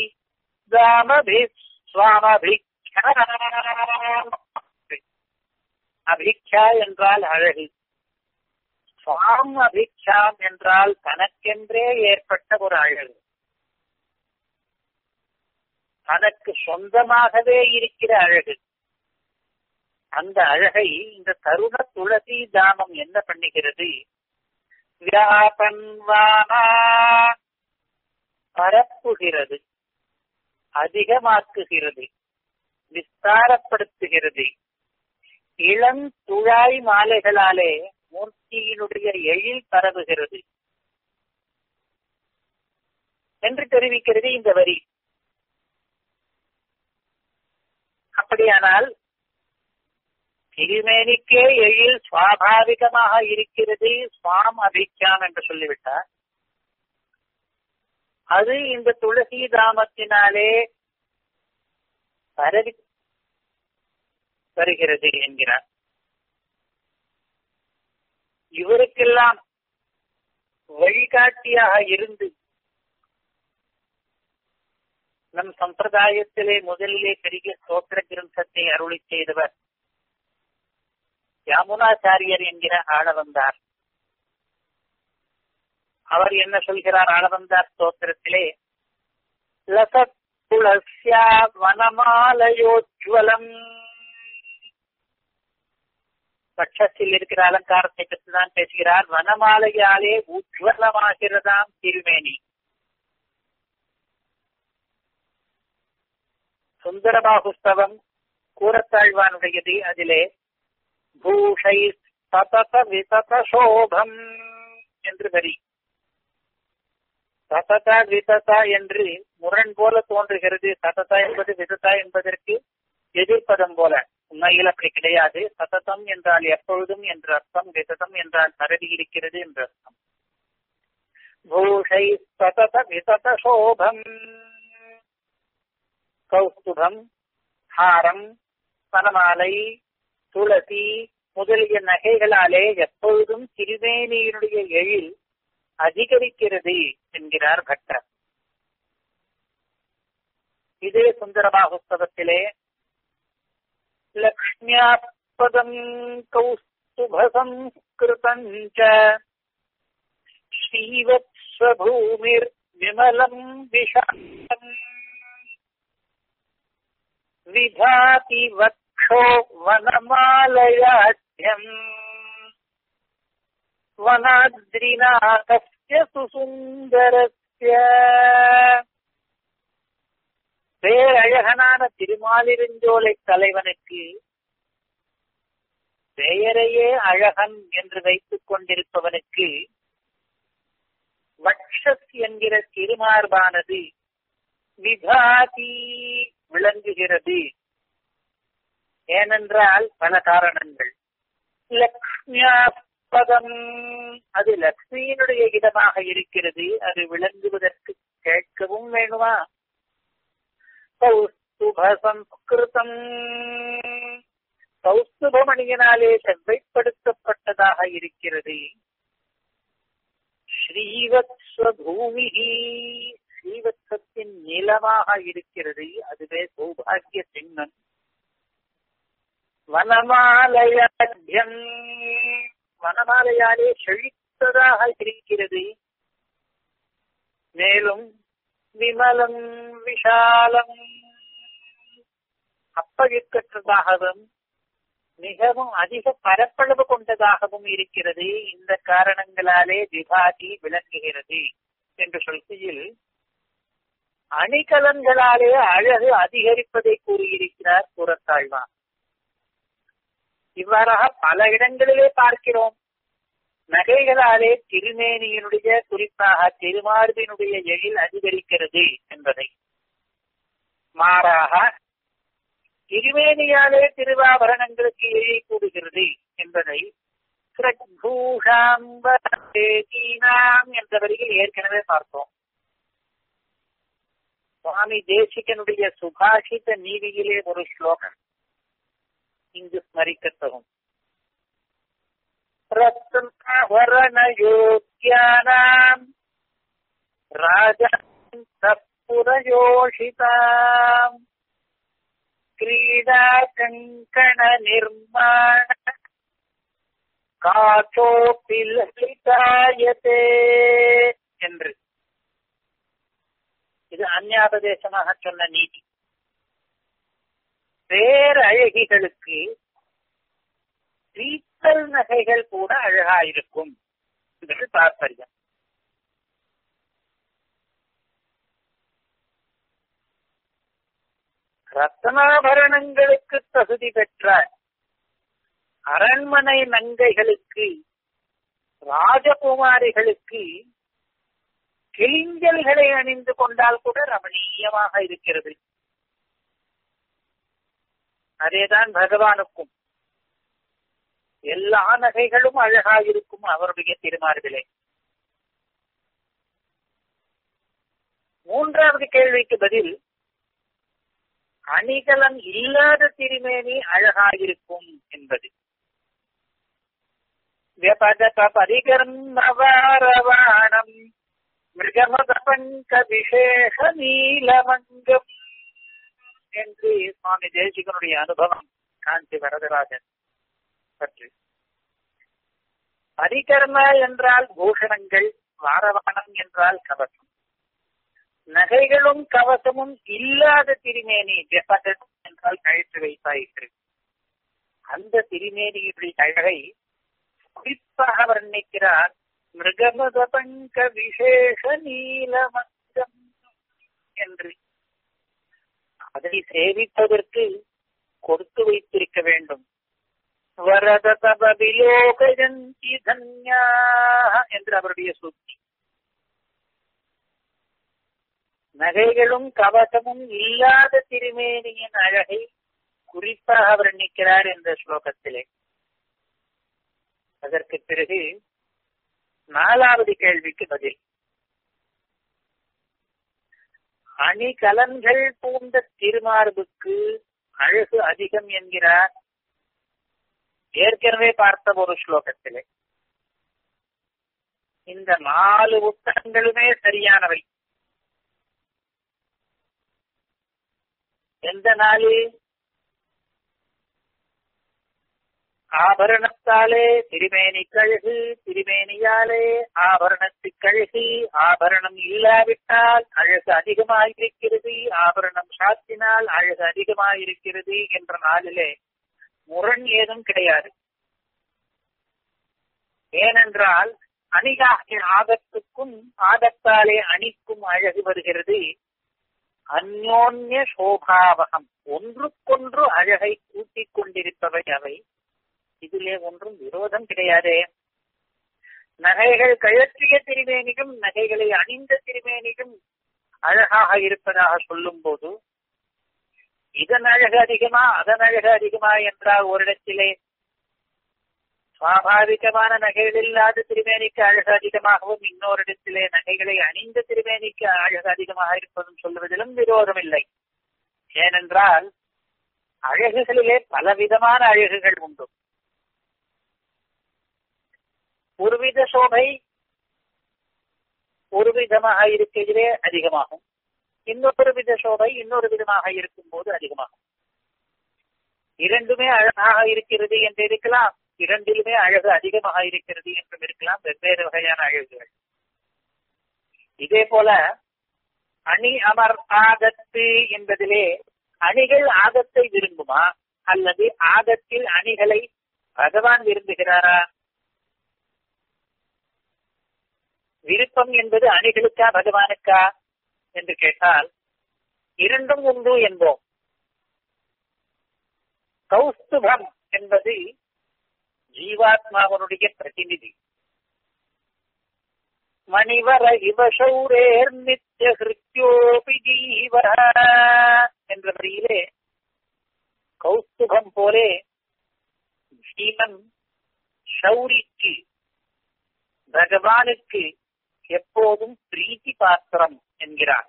அபிக்ஷா என்றால் அழகு சுவாம் அபிக்ஷாம் என்றால் தனக்கென்றே ஏற்பட்ட ஒரு அழகு தனக்கு சொந்தமாகவே இருக்கிற அழகு அந்த அழகை இந்த தருண துளசி தாமம் என்ன பண்ணுகிறது வியாபன்வானா பரப்புகிறது அதிகமாக்குகிறது விஸ்தாரப்படுத்துகிறது இளம் துழாய் மாலைகளாலே மூர்த்தியினுடைய எழில் பரவுகிறது என்று தெரிவிக்கிறது இந்த வரி அப்படியானால் திருமேனிக்கே எழில் சுவாபாவிகமாக இருக்கிறது சுவாம் அபிக்யாம் என்று சொல்லிவிட்டார் அது இந்த துளசி தாமத்தினாலே பரவி வருகிறது என்கிறார் இவருக்கெல்லாம் வழிகாட்டியாக இருந்து நம் சம்பிரதாயத்திலே முதலிலே பெரிய ஸ்தோத்திர கிரந்தத்தை அருளி செய்தவர் யாமுனாச்சாரியர் என்கிற ஆளவந்தார் அவர் என்ன சொல்கிறார் ஆளவந்தார் ஸ்தோத்திரத்திலே லசத் துளசியா வனமாலயோஜ்வலம் பட்சத்தில் இருக்கிற அலங்காரத்தை பற்றிதான் பேசுகிறார் வனமாலையாலே உஜ்வலமாகிறதாம் திருமேனி சுந்தரபாகுஸ்தவம் கூறத்தாழ்வானுடையது அதிலே பூஷை சதத விசத சோபம் என்று வரி சததா விததா என்று முரண் போல தோன்றுகிறது சததா என்பது விததா என்பதற்கு எதிர்ப்பதம் போல உண்மையில் அப்படி கிடையாது சததம் என்றால் எப்பொழுதும் என்ற அர்த்தம் விததம் என்றால் பரவி இருக்கிறது என்ற அர்த்தம் பூஷை சதத விதத சோபம் கௌஸ்துபம் ஹாரம் பனமாலை துளசி முதலிய நகைகளாலே எப்பொழுதும் திருவேணியினுடைய எழில் அதிகரிக்கிறது என்கிறார் பட்டர் இதே சுந்தரபாகுஸ்தவத்திலே லக்ஷ்மியாபதம் கௌஸ்துபசம்ஸ்கிருதஞ்ச ஸ்ரீவத்ஸ்வபூமிர் விமலம் விஷாலம் விதாதி வக்ஷோ வனமாலயாட்யம் வனாத்ரிநாதஸ்ய சுசுந்தரஸ்ய பேரழகனான திருமாலிருஞ்சோலை தலைவனுக்கு பெயரையே அழகன் என்று வைத்துக் கொண்டிருப்பவனுக்கு வக்ஷஸ் என்கிற திருமார்பானது விகாதி விளங்குகிறது ஏனென்றால் பல காரணங்கள் லக்ஷ்மியாஸ்பதம் அது லக்ஷ்மியினுடைய இடமாக இருக்கிறது அது விளங்குவதற்கு கேட்கவும் வேணுமா கௌஸ்துப சம்ஸ்கிருதம் கௌஸ்துபமணியினாலே செவ்வைப்படுத்தப்பட்டதாக இருக்கிறது ஸ்ரீவத்ஸ்வபூமி ஸ்ரீவத்சத்தின் நிலமாக இருக்கிறது அதுவே சௌபாகிய சின்னம் வனமாலயம் வனமாலையாலே செழித்ததாக இருக்கிறது மேலும் விமலம் விஷாலம் அப்பழுக்கற்றதாகவும் மிகவும் அதிக பரப்பளவு கொண்டதாகவும் இருக்கிறது இந்த காரணங்களாலே விபாதி விளங்குகிறது என்று சொல்கையில் அணிகலன்களாலே அழகு அதிகரிப்பதை கூறியிருக்கிறார் புறத்தாழ்வான் இவ்வாறாக பல இடங்களிலே பார்க்கிறோம் நகைகளாலே திருமேனியினுடைய குறிப்பாக திருமார்பினுடைய எழில் அதிகரிக்கிறது என்பதை மாறாக திருமேனியாலே திருவாபரணங்களுக்கு எழி கூடுகிறது என்பதை கிரக்பூஷாம்பேதீனாம் என்ற வரியில் ஏற்கனவே பார்த்தோம் சுவாமி தேசிகனுடைய சுபாஷித நீதியிலே ஒரு ஸ்லோகம் இங்கு ஸ்மரிக்கத்தகும் ரத்னவரணயோக்கியானாம் ராஜபுரயோஷிதாம் क्रीडा कङ्कण निर्माण காச்சோப்பி லலிதாயதே என்று இது அந்யாபதேசமாக சொன்ன நீதி பேரழகிகளுக்கு பீத்தல் நகைகள் கூட அழகாயிருக்கும் என்று தாற்பயம் ரத்னாபரணங்களுக்கு தகுதி பெற்ற அரண்மனை நங்கைகளுக்கு ராஜகுமாரிகளுக்கு கிளிஞ்சல்களை அணிந்து கொண்டால் கூட ரமணீயமாக இருக்கிறது அதேதான் பகவானுக்கும் எல்லா நகைகளும் அழகாயிருக்கும் அவருடைய திருமார்பிலே மூன்றாவது கேள்விக்கு பதில் அணிகலன் இல்லாத திருமேனி அழகாயிருக்கும் என்பது பரிகர்மவாரவாணம் மிருகமத பங்க விசேஷ நீலமங்கம் என்று சுவாமி தேசிகனுடைய அனுபவம் காஞ்சி வரதராஜன் பற்றி பரிகர்ம என்றால் பூஷணங்கள் வாரவானம் என்றால் கவசம் நகைகளும் கவசமும் இல்லாத திருமேனி ஜெபதன் என்றால் கழித்து வைத்தாயிற்று அந்த திருமேனியுடைய அழகை குறிப்பாக வர்ணிக்கிறார் மிருகமத பங்க விசேஷ நீலமங்கம் என்று அதை சேவிப்பதற்கு கொடுத்து வைத்திருக்க வேண்டும் வரத தபவிலோகயந்தி தன்யா என்று அவருடைய சுத்தி நகைகளும் கவசமும் இல்லாத திருமேனியின் அழகை குறிப்பாக வர்ணிக்கிறார் இந்த ஸ்லோகத்திலே அதற்கு பிறகு நாலாவது கேள்விக்கு பதில் அணிகலன்கள் பூண்ட திருமார்புக்கு அழகு அதிகம் என்கிறார் ஏற்கனவே பார்த்த ஒரு ஸ்லோகத்திலே இந்த நாலு உத்தரங்களுமே சரியானவை எந்த நாளு ஆபரணத்தாலே திருமேனி கழுகு திருமேனியாலே ஆபரணத்து கழுகு ஆபரணம் இல்லாவிட்டால் அழகு அதிகமாயிருக்கிறது ஆபரணம் சாத்தினால் அழகு அதிகமாயிருக்கிறது என்ற நாளிலே முரண் ஏதும் கிடையாது ஏனென்றால் அணிகாகிய ஆகத்துக்கும் ஆகத்தாலே அணிக்கும் அழகு வருகிறது அந்யோன்ய சோபாவகம் ஒன்றுக்கொன்று அழகை கூட்டிக் கொண்டிருப்பவை அவை இதிலே ஒன்றும் விரோதம் கிடையாதே நகைகள் கழற்றிய திருமேனியும் நகைகளை அணிந்த திருமேனியும் அழகாக இருப்பதாக சொல்லும் போது இதன் அழகு அதிகமா அதன் அழகு அதிகமா என்றால் ஒரு இடத்திலே சுவாபாவிகமான நகைகள் இல்லாத திருமேனிக்கு அழகு அதிகமாகவும் இன்னொரு இடத்திலே நகைகளை அணிந்த திருமேனிக்கு அழகு அதிகமாக இருப்பதும் சொல்லுவதிலும் விரோதம் இல்லை ஏனென்றால் அழகுகளிலே பலவிதமான அழகுகள் உண்டு ஒருவித சோபை ஒரு விதமாக இருக்கிறதே அதிகமாகும் இன்னொரு வித சோபை இன்னொரு விதமாக இருக்கும் போது அதிகமாகும் இரண்டுமே அழகாக இருக்கிறது என்று இருக்கலாம் இரண்டிலுமே அழகு அதிகமாக இருக்கிறது என்றும் இருக்கலாம் வெவ்வேறு வகையான அழகுகள் இதே போல அணி அமர் ஆகத்து என்பதிலே அணிகள் ஆகத்தை விரும்புமா அல்லது ஆகத்தில் அணிகளை பகவான் விரும்புகிறாரா விருப்பம் என்பது அணிகளுக்கா பகவானுக்கா என்று கேட்டால் இரண்டும் உண்டு என்போம் கௌஸ்துபம் என்பது ஜீவாத்மாவனுடைய பிரதிநிதி மணிவர இவ சௌரேர் நித்திய ஹிருத்யோபி ஜீவ என்ற வரியிலே கௌஸ்துபம் போலே ஜீவன் சௌரிக்கு பகவானுக்கு எப்போதும் பிரீத்தி பாத்திரம் என்கிறார்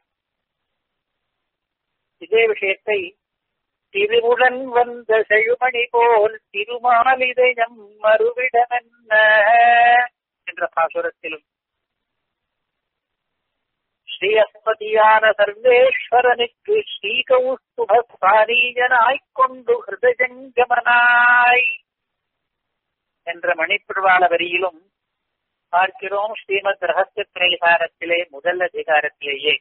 இதே விஷயத்தை திருவுடன் வந்த செழுமணி போல் திருமாலிதயம் மறுவிடமென்ன என்ற பாசுரத்திலும் ஸ்ரீயஸ்பதியான சர்வேஸ்வரனுக்கு ஸ்ரீகௌஸ்துபானீயனாய்க் கொண்டு ஹிருதஜங்கமனாய் என்ற மணிப்பிரவாள வரியிலும் பார்க்கிறோம் ஸ்ரீமத் ரகசிய பிரகாரத்திலே முதல் அதிகாரத்திலேயே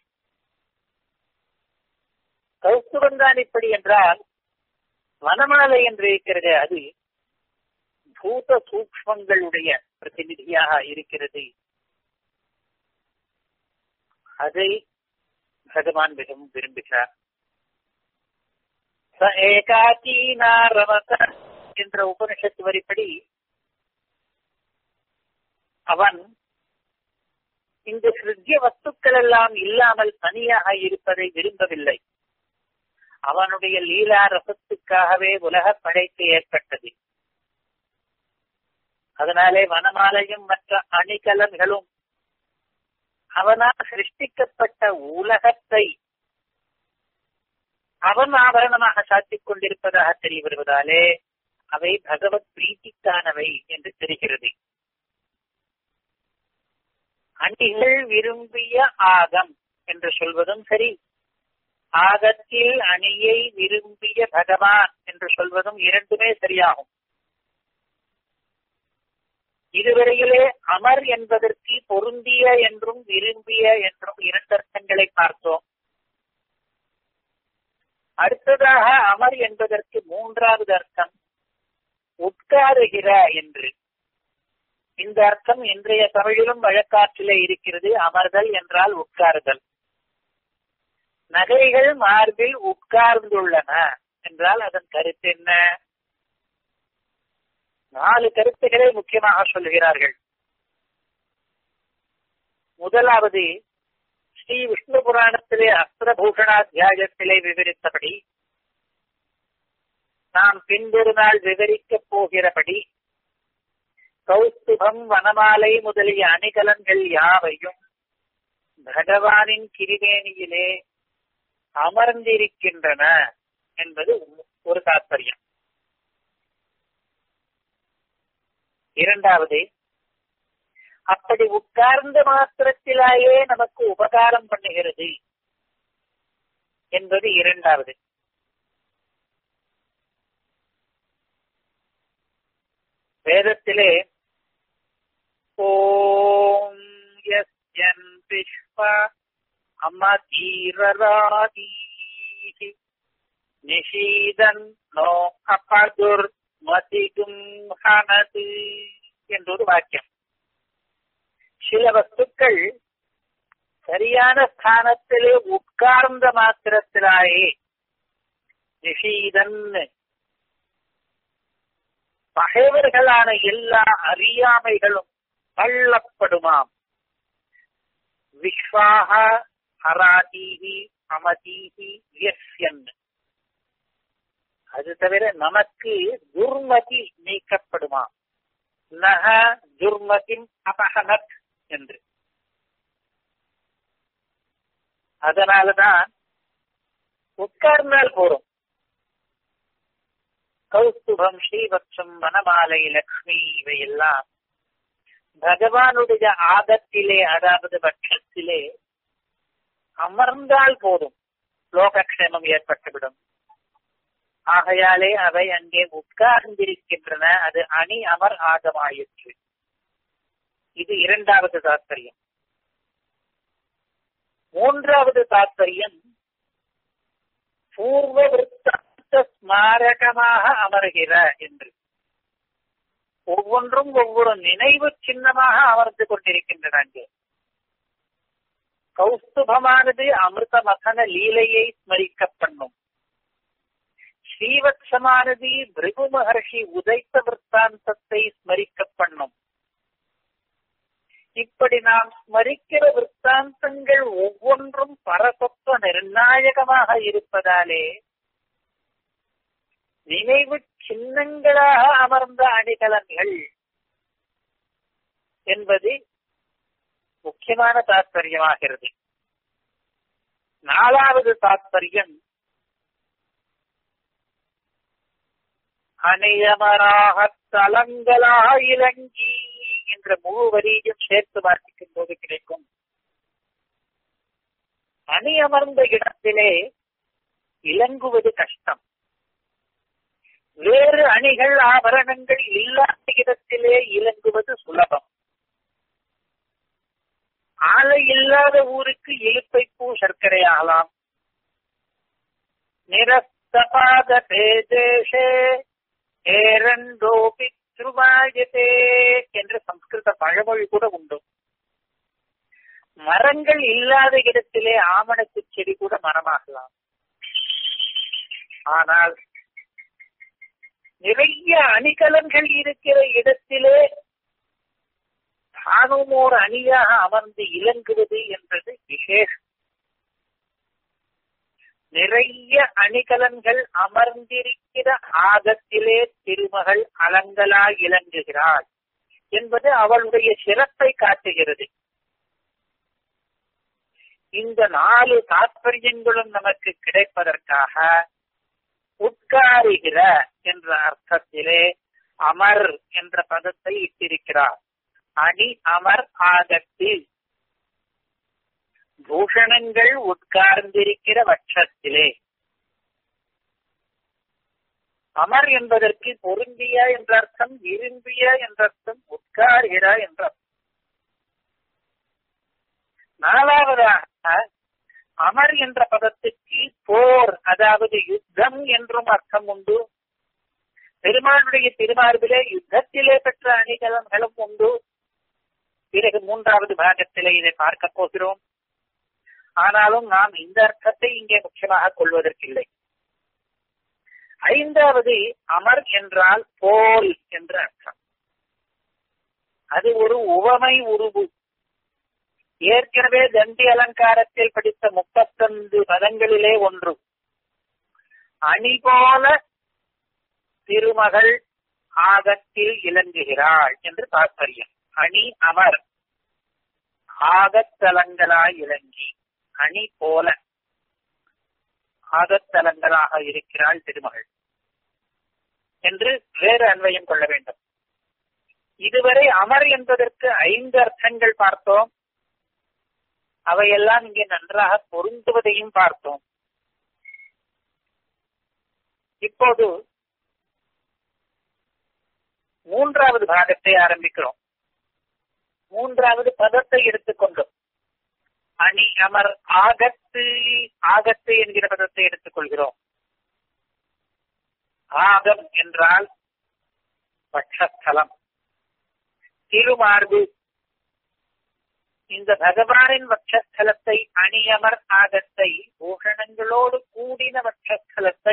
கௌஸ்துவந்தான் இப்படி என்றால் வனமாலை என்று இருக்கிறது அது பூத சூக்மங்களுடைய பிரதிநிதியாக இருக்கிறது அதை பகவான் மிகவும் விரும்புகிறார் ச ஏகாக்கீனா ரமத என்ற உபனிஷத்து வரிப்படி அவன் இந்த சிருஜ்ய வஸ்துக்கள் எல்லாம் இல்லாமல் தனியாக இருப்பதை விரும்பவில்லை அவனுடைய லீலா ரசத்துக்காகவே உலக படைப்பு ஏற்பட்டது அதனாலே வனமாலையும் மற்ற அணிகலன்களும் அவனால் சிருஷ்டிக்கப்பட்ட உலகத்தை அவன் ஆபரணமாக சாத்திக் கொண்டிருப்பதாக தெரிய வருவதாலே அவை பகவத் பிரீத்திக்கானவை என்று தெரிகிறது அணிகள் விரும்பிய ஆகம் என்று சொல்வதும் சரி ஆகத்தில் அணியை விரும்பிய பகவான் என்று சொல்வதும் இரண்டுமே சரியாகும் இதுவரையிலே அமர் என்பதற்கு பொருந்திய என்றும் விரும்பிய என்றும் இரண்டு அர்த்தங்களை பார்த்தோம் அடுத்ததாக அமர் என்பதற்கு மூன்றாவது அர்த்தம் உட்காருகிற என்று இந்த அர்த்தம் இன்றைய தமிழிலும் வழக்காற்றிலே இருக்கிறது அமர்தல் என்றால் உட்காருதல் நகைகள் மார்பில் உட்கார்ந்துள்ளன என்றால் அதன் கருத்து என்ன நாலு கருத்துக்களை முக்கியமாக சொல்லுகிறார்கள் முதலாவது ஸ்ரீ விஷ்ணு புராணத்திலே அஸ்திரபூஷணாத்தியாயத்திலே விவரித்தபடி நாம் பின்பொரு நாள் விவரிக்கப் போகிறபடி கௌஸ்துபம் வனமாலை முதலிய அணிகலன்கள் யாவையும் பகவானின் கிரிவேணியிலே அமர்ந்திருக்கின்றன என்பது ஒரு தாற்பயம் இரண்டாவது அப்படி உட்கார்ந்த மாத்திரத்திலேயே நமக்கு உபகாரம் பண்ணுகிறது என்பது இரண்டாவது வேதத்திலே ஓம் என் விஸ்வ அமதீரராதி நிஷீதன் நோ அபதுர் மதிகும் ஹனது என்றொரு வாக்கியம் சில வஸ்துக்கள் சரியான ஸ்தானத்திலே உட்கார்ந்த மாத்திரத்திலாயே நிஷீதன் பகைவர்களான எல்லா அறியாமைகளும் தள்ளப்படுமாம் விஸ்வாக ஹராதீகி அமதீகி வியஸ்யன் அது தவிர நமக்கு துர்மதி நீக்கப்படுமாம் நக துர்மதிம் அபகனத் என்று அதனாலதான் உட்கார்ந்தால் போறோம் கௌஸ்துபம் ஸ்ரீவத்சம் வனமாலை லக்ஷ்மி இவையெல்லாம் பகவானுடைய ஆதத்திலே அதாவது பட்சத்திலே அமர்ந்தால் போதும் லோகக்ஷேமம் ஏற்பட்டுவிடும் ஆகையாலே அவை அங்கே உட்கார்ந்திருக்கின்றன அது அணி அமர் ஆகமாயிற்று இது இரண்டாவது தாத்பரியம் மூன்றாவது தாத்பரியம் பூர்வ விற்த்தாந்த ஸ்மாரகமாக அமர்கிற என்று ஒவ்வொன்றும் ஒவ்வொரு நினைவு சின்னமாக அமர்ந்து கொண்டிருக்கின்றன அங்கே கௌஸ்துபமானது அமிர்த மதன லீலையை ஸ்மரிக்க பண்ணும் ஸ்ரீவத்சமானது பிருகு மகர்ஷி உதைத்த விற்த்தாந்தத்தை ஸ்மரிக்க பண்ணும் இப்படி நாம் ஸ்மரிக்கிற விற்த்தாந்தங்கள் ஒவ்வொன்றும் பரசத்துவ நிர்ணாயகமாக இருப்பதாலே நினைவு சின்னங்களாக அமர்ந்த அணிகலன்கள் என்பது முக்கியமான தாத்பரியமாகிறது நாலாவது தாத்பரியம் அணியமராக தலங்களாக இலங்கி என்ற முழு வரியும் சேர்த்து வாசிக்கும் போது கிடைக்கும் அணி அமர்ந்த இடத்திலே இலங்குவது கஷ்டம் வேறு அணிகள் ஆபரணங்கள் இல்லாத இடத்திலே இலங்குவது சுலபம் ஆலை இல்லாத ஊருக்கு இழுப்பை பூ சர்க்கரை ஆகலாம் நிரஸ்தபாத பேதேஷே ஏரண்டோபி திருவாயதே என்ற சம்ஸ்கிருத பழமொழி கூட உண்டு மரங்கள் இல்லாத இடத்திலே ஆமணக்கு செடி கூட மரமாகலாம் ஆனால் நிறைய அணிகலன்கள் இருக்கிற இடத்திலே தானும் ஒரு அணியாக அமர்ந்து இலங்குவது என்பது விசேஷம் நிறைய அணிகலன்கள் அமர்ந்திருக்கிற ஆகத்திலே திருமகள் அலங்கலா இலங்குகிறாள் என்பது அவளுடைய சிறப்பை காட்டுகிறது இந்த நாலு தாற்பயங்களும் நமக்கு கிடைப்பதற்காக உட்காருகிற என்ற அர்த்தத்திலே அமர் என்ற பதத்தை இட்டிருக்கிறார் அணி அமர் ஆகத்தில் பூஷணங்கள் உட்கார்ந்திருக்கிற பட்சத்திலே அமர் என்பதற்கு பொருந்திய என்ற அர்த்தம் விரும்பிய என்ற அர்த்தம் உட்கார்கிற என்ற அர்த்தம் நாலாவதாக அமர் என்ற பதத்துக்கு போர் அதாவது யுத்தம் என்றும் அர்த்தம் உண்டு பெருமானுடைய திருமார்பிலே யுத்தத்திலே பெற்ற அணிகலன்களும் உண்டு பிறகு மூன்றாவது பாகத்திலே இதை பார்க்க போகிறோம் ஆனாலும் நாம் இந்த அர்த்தத்தை இங்கே முக்கியமாக கொள்வதற்கில்லை ஐந்தாவது அமர் என்றால் போல் என்ற அர்த்தம் அது ஒரு உவமை உருவு ஏற்கனவே தண்டி அலங்காரத்தில் படித்த முப்பத்தொன்று பதங்களிலே ஒன்று அணி போல திருமகள் ஆகத்தில் இலங்குகிறாள் என்று தாற்பயம் அணி அமர் ஆகத்தலங்களாய் இலங்கி அணி போல ஆகத்தலங்களாக இருக்கிறாள் திருமகள் என்று வேறு அன்வயம் கொள்ள வேண்டும் இதுவரை அமர் என்பதற்கு ஐந்து அர்த்தங்கள் பார்த்தோம் அவையெல்லாம் இங்கே நன்றாக பொருந்துவதையும் பார்த்தோம் இப்போது மூன்றாவது பாகத்தை ஆரம்பிக்கிறோம் மூன்றாவது பதத்தை எடுத்துக்கொண்டோம் அணி அமர் ஆகத்து ஆகத்து என்கிற பதத்தை எடுத்துக்கொள்கிறோம் ஆகம் என்றால் பட்சஸ்தலம் திருமார்பு இந்த பகவானின் வட்சஸ்தலத்தை அணியமர் ஆகத்தை பூஷணங்களோடு கூடின வட்சஸ்தலத்தை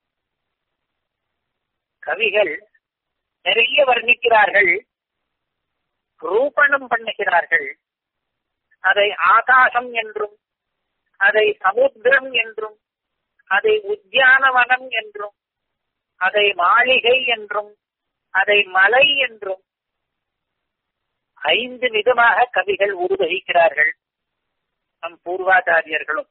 கவிகள் நிறைய வர்ணிக்கிறார்கள் ரூபணம் பண்ணுகிறார்கள் அதை ஆகாசம் என்றும் அதை சமுத்திரம் என்றும் அதை உத்தியானவனம் என்றும் அதை மாளிகை என்றும் அதை மலை என்றும் ஐந்து விதமாக கவிகள் உருவகிக்கிறார்கள் நம் பூர்வாச்சாரியர்களும்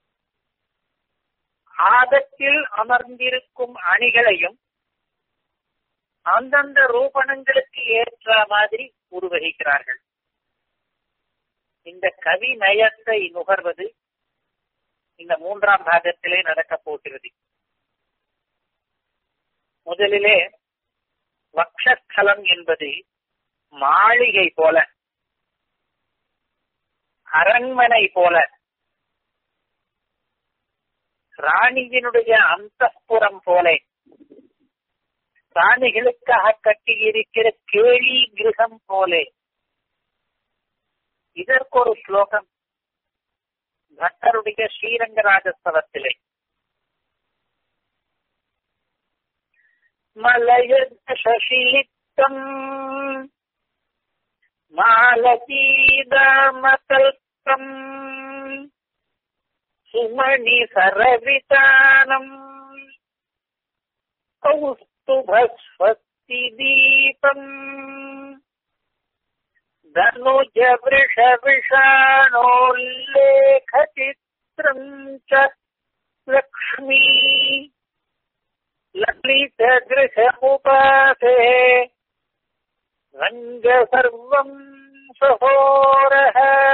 ஆகத்தில் அமர்ந்திருக்கும் அணிகளையும் அந்தந்த ரூபணங்களுக்கு ஏற்ற மாதிரி உருவகிக்கிறார்கள் இந்த கவி நயத்தை நுகர்வது இந்த மூன்றாம் பாகத்திலே நடக்கப் போகிறது முதலிலே வக்ஷஸ்தலம் என்பது மாளிகை போல அரண்மனை போல ராணியினுடைய அந்தப்புறம் போல ராணிகளுக்காக கட்டியிருக்கிற கேலி கிரகம் போலே இதற்கு ஒரு ஸ்லோகம் பட்டருடைய ஸ்ரீரங்கராஜஸ்தவத்திலே மலயத் சசீலித்தம் மாலதீதாமகல்பம் சுமணி சரவிதானம் கௌஸ்துபஸ்வஸ்தி தீபம் धनुज वृष विषाणोल्लेखचित्रम् च लक्ष्मी ललितदृशमुपासे रङ्ग सर्वम् சகோரக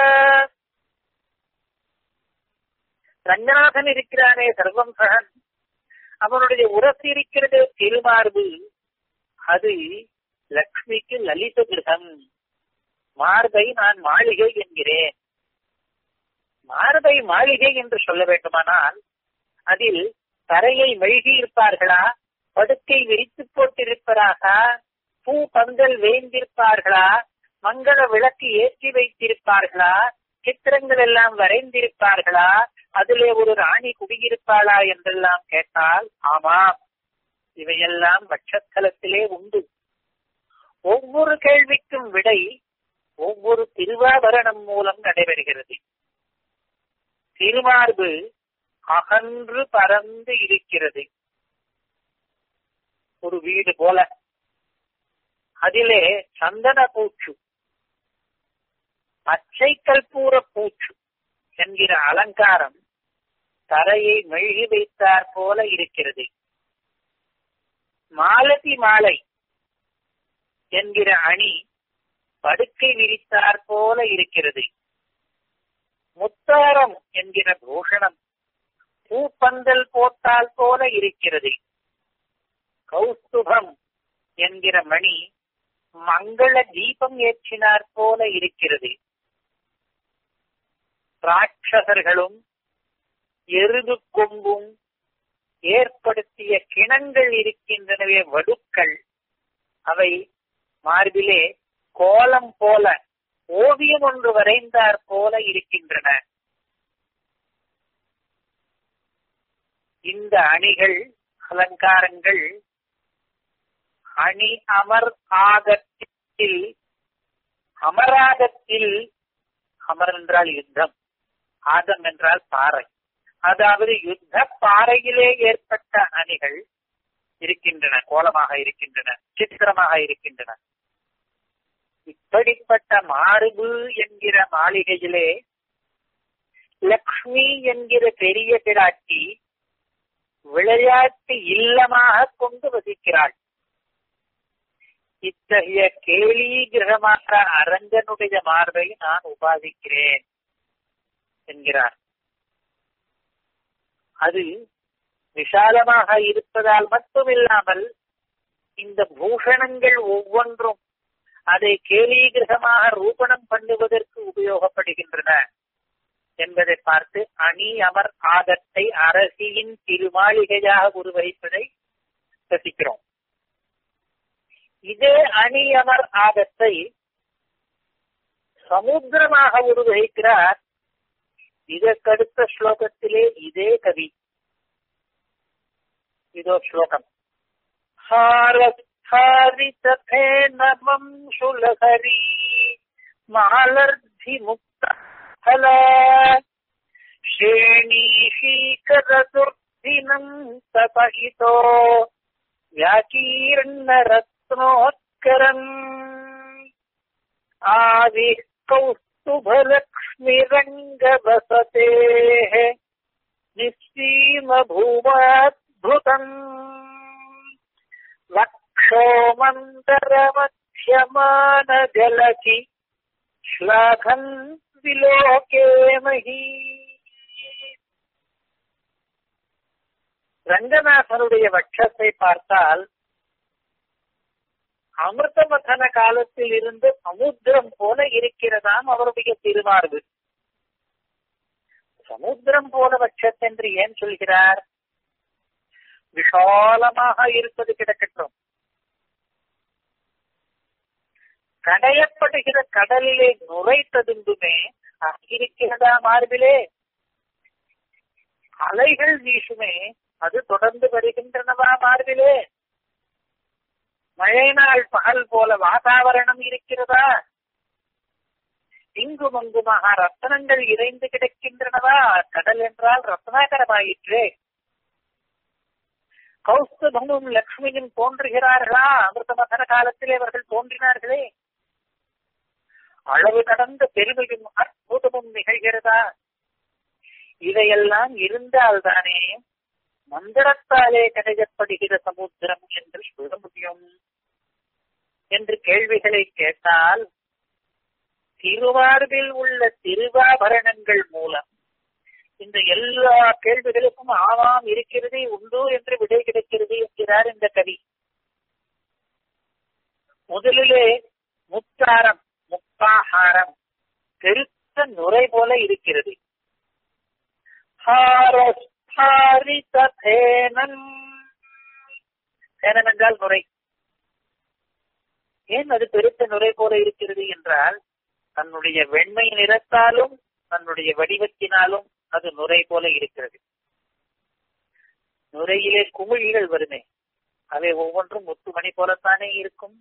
ரங்கநாதன் இருக்கிறானே சர்வம் சகன் அவனுடைய உரசு இருக்கிறது திருமார்பு அது லக்ஷ்மிக்கு லலித கிரகம் மார்பை நான் மாளிகை என்கிறேன் மார்பை மாளிகை என்று சொல்ல வேண்டுமானால் அதில் தரையை மெழுகி இருப்பார்களா படுக்கை விரித்து போட்டிருப்பதாக பூ பந்தல் வேந்திருப்பார்களா மங்கள விளக்கு ஏற்றி வைத்திருப்பார்களா சித்திரங்கள் எல்லாம் வரைந்திருப்பார்களா அதிலே ஒரு ராணி குடியிருப்பாளா என்றெல்லாம் கேட்டால் ஆமாம் இவையெல்லாம் பட்சத்தலத்திலே உண்டு ஒவ்வொரு கேள்விக்கும் விடை ஒவ்வொரு திருவாபரணம் மூலம் நடைபெறுகிறது திருமார்பு அகன்று பறந்து இருக்கிறது ஒரு வீடு போல அதிலே சந்தன பூச்சு பச்சை கற்பூர பூச்சு என்கிற அலங்காரம் தரையை மெழுகி வைத்தார் போல இருக்கிறது மாலதி மாலை என்கிற அணி படுக்கை விரித்தார் போல இருக்கிறது முத்தாரம் என்கிற பூஷணம் பூப்பந்தல் போட்டால் போல இருக்கிறது கௌஸ்துபம் என்கிற மணி மங்கள தீபம் ஏற்றினார் போல இருக்கிறது ராட்சசர்களும் எருது கொம்பும் ஏற்படுத்திய கிணங்கள் இருக்கின்றனவே வடுக்கள் அவை மார்பிலே கோலம் போல ஓவியம் ஒன்று வரைந்தார் போல இருக்கின்றன இந்த அணிகள் அலங்காரங்கள் அணி அமர் ஆகத்தில் அமராகத்தில் அமர் என்றால் யுத்தம் ஆதம் என்றால் பாறை அதாவது யுத்த பாறையிலே ஏற்பட்ட அணிகள் இருக்கின்றன கோலமாக இருக்கின்றன சித்திரமாக இருக்கின்றன இப்படிப்பட்ட மாறுபு என்கிற மாளிகையிலே லக்ஷ்மி என்கிற பெரிய பிராட்டி விளையாட்டு இல்லமாக கொண்டு வசிக்கிறாள் இத்தகைய கேலி கிரகமாக அரங்கனுடைய மார்பை நான் உபாதிக்கிறேன் என்கிறார் அது விசாலமாக இருப்பதால் மட்டுமில்லாமல் இந்த பூஷணங்கள் ஒவ்வொன்றும் அதை கேலீகிரகமாக ரூபணம் பண்ணுவதற்கு உபயோகப்படுகின்றன என்பதை பார்த்து அணி அமர் ஆதத்தை அரசியின் திருமாளிகையாக உருவகிப்பதை ரசிக்கிறோம் இதே அணி அமர் ஆதத்தை சமுத்திரமாக உருவகிக்கிறார் இதற்கடுத்த ஸ்லோகத்திலே இதே கவி இதோ ஸ்லோகம் ஹாரஸ்தாரிதேனமம் சுலகரி மாலர்த்தி முக்த फल श्रेणीशीकरदुर्दिनम् तपहितो व्याकीर्णरत्नोत्करम् आविः कौस्तुभलक्ष्मिरङ्गवसतेः निःसीमभूमाद्भुतम् वक्षोमन्तरमध्यमानजलकि श्लाघन् விலோகேமகி ரங்கநாதனுடைய வட்சத்தை பார்த்தால் அமிர்தமதன காலத்தில் இருந்து சமுத்திரம் போல இருக்கிறதாம் அவருடைய திருமார்பு சமுத்திரம் போல வட்சத்தென்று ஏன் சொல்கிறார் விஷாலமாக இருப்பது கிடக்கட்டும் கடையப்படுகிற கடலிலே நுரை ததும்புமே இருக்கிறதா மார்பிலே அலைகள் வீசுமே அது தொடர்ந்து வருகின்றனவா மார்பிலே மழை நாள் பகல் போல வாதாவரணம் இருக்கிறதா இங்கும் அங்குமாக ரத்தனங்கள் இறைந்து கிடக்கின்றனவா கடல் என்றால் ரத்னாகரமாயிற்றே கௌஸ்துபமும் லக்ஷ்மியும் தோன்றுகிறார்களா அமிர்த மதன காலத்திலே அவர்கள் தோன்றினார்களே அளவு கடந்த பெருமையும் அற்புதமும் நிகழ்கிறதா இதையெல்லாம் இருந்தால்தானே மந்திரத்தாலே கடையப்படுகிற சமுத்திரம் என்று சொல்ல முடியும் என்று கேள்விகளை கேட்டால் திருவார்பில் உள்ள திருவாபரணங்கள் மூலம் இந்த எல்லா கேள்விகளுக்கும் ஆமாம் இருக்கிறது உண்டு என்று விடை கிடைக்கிறது என்கிறார் இந்த கவி முதலிலே முத்தாரம் முப்பாகாரம் பெருத்த நுரை போல இருக்கிறது சேனன் என்றால் நுரை ஏன் அது பெருத்த நுரை போல இருக்கிறது என்றால் தன்னுடைய வெண்மை நிறத்தாலும் தன்னுடைய வடிவத்தினாலும் அது நுரை போல இருக்கிறது நுரையிலே குமிழிகள் வருமே அவை ஒவ்வொன்றும் முத்துமணி போலத்தானே இருக்கும்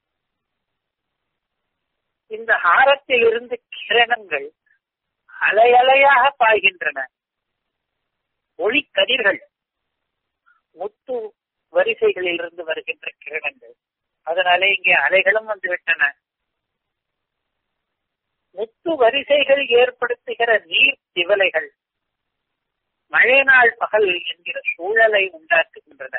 இந்த ஹாரத்தில் இருந்து கிரணங்கள் அலையலையாக பாய்கின்றன ஒளி கதிர்கள் முத்து வரிசைகளில் இருந்து வருகின்ற கிரணங்கள் அதனாலே இங்கே அலைகளும் வந்துவிட்டன முத்து வரிசைகள் ஏற்படுத்துகிற நீர் திவலைகள் மழை நாள் பகல் என்கிற சூழலை உண்டாக்குகின்றன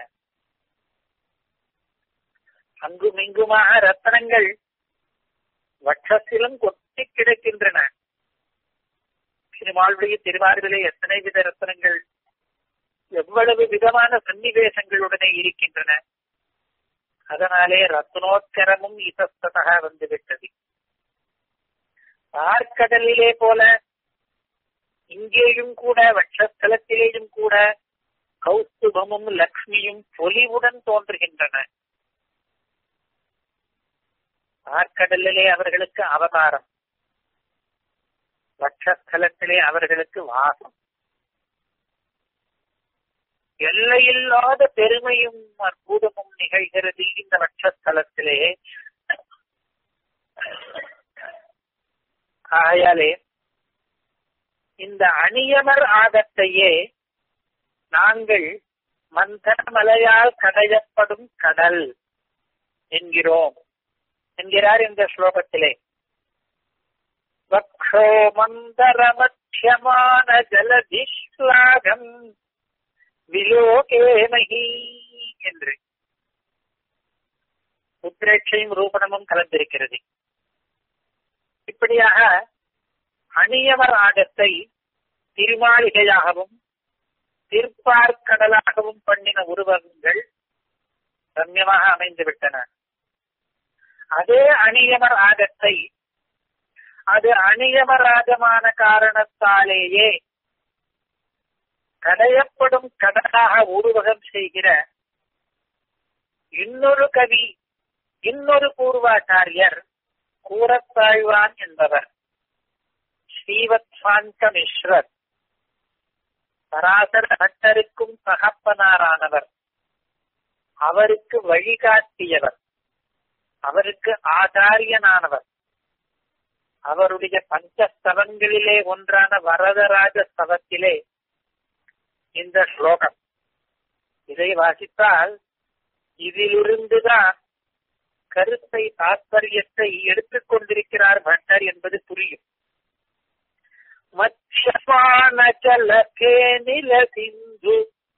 அங்குமிங்குமாக ரத்தனங்கள் வட்டத்திலும் கொட்டி கிடக்கின்றன திருமால்வழிய திருவார்விலே எத்தனை வித ரத்தனங்கள் எவ்வளவு விதமான சன்னிவேசங்களுடனே இருக்கின்றன அதனாலே ரத்னோத்கரமும் இசஸ்ததாக வந்துவிட்டது பார்க்கடலிலே போல இங்கேயும் கூட வட்சஸ்தலத்திலேயும் கூட கௌஸ்துபமும் லக்ஷ்மியும் பொலிவுடன் தோன்றுகின்றன பார்க்கடலிலே அவர்களுக்கு அவதாரம் வட்சஸ்தலத்திலே அவர்களுக்கு வாசம் எல்லையில்லாத பெருமையும் அற்புதமும் நிகழ்கிறது இந்த வட்சஸ்தலத்திலே ஆகையாலே இந்த அணியமர் ஆகத்தையே நாங்கள் மந்தமலையால் கடையப்படும் கடல் என்கிறோம் என்கிறார் இந்த ஸ்லோகத்திலே வக்ஷோ மந்தரமட்சமான ஜலதிஷ்லாகம் விலோகேமகி என்று உத்ரேட்சையும் ரூபணமும் கலந்திருக்கிறது இப்படியாக அணியவர் ஆகத்தை திருமாளிகையாகவும் திருப்பார்க்கடலாகவும் பண்ணின உருவங்கள் ரம்யமாக அமைந்துவிட்டன அதே அணியமர் ஆகத்தை அது அணியமராகமான காரணத்தாலேயே கடையப்படும் கடலாக உருவகம் செய்கிற இன்னொரு கவி இன்னொரு பூர்வாச்சாரியர் கூறத்தாழ்வான் என்பவர் ஸ்ரீவத்சாந்த மிஸ்ரர் பராசர பட்டருக்கும் தகப்பனாரானவர் அவருக்கு வழிகாட்டியவர் அவருக்கு ஆச்சாரியனானவர் அவருடைய பஞ்சஸ்தவங்களிலே ஒன்றான வரதராஜ ஸ்தவத்திலே இந்த ஸ்லோகம் இதை வாசித்தால் இதிலிருந்துதான் கருத்தை தாத்பரியத்தை எடுத்துக் கொண்டிருக்கிறார் பட்டர் என்பது புரியும் மத்யமான ஜலகே நில சிந்து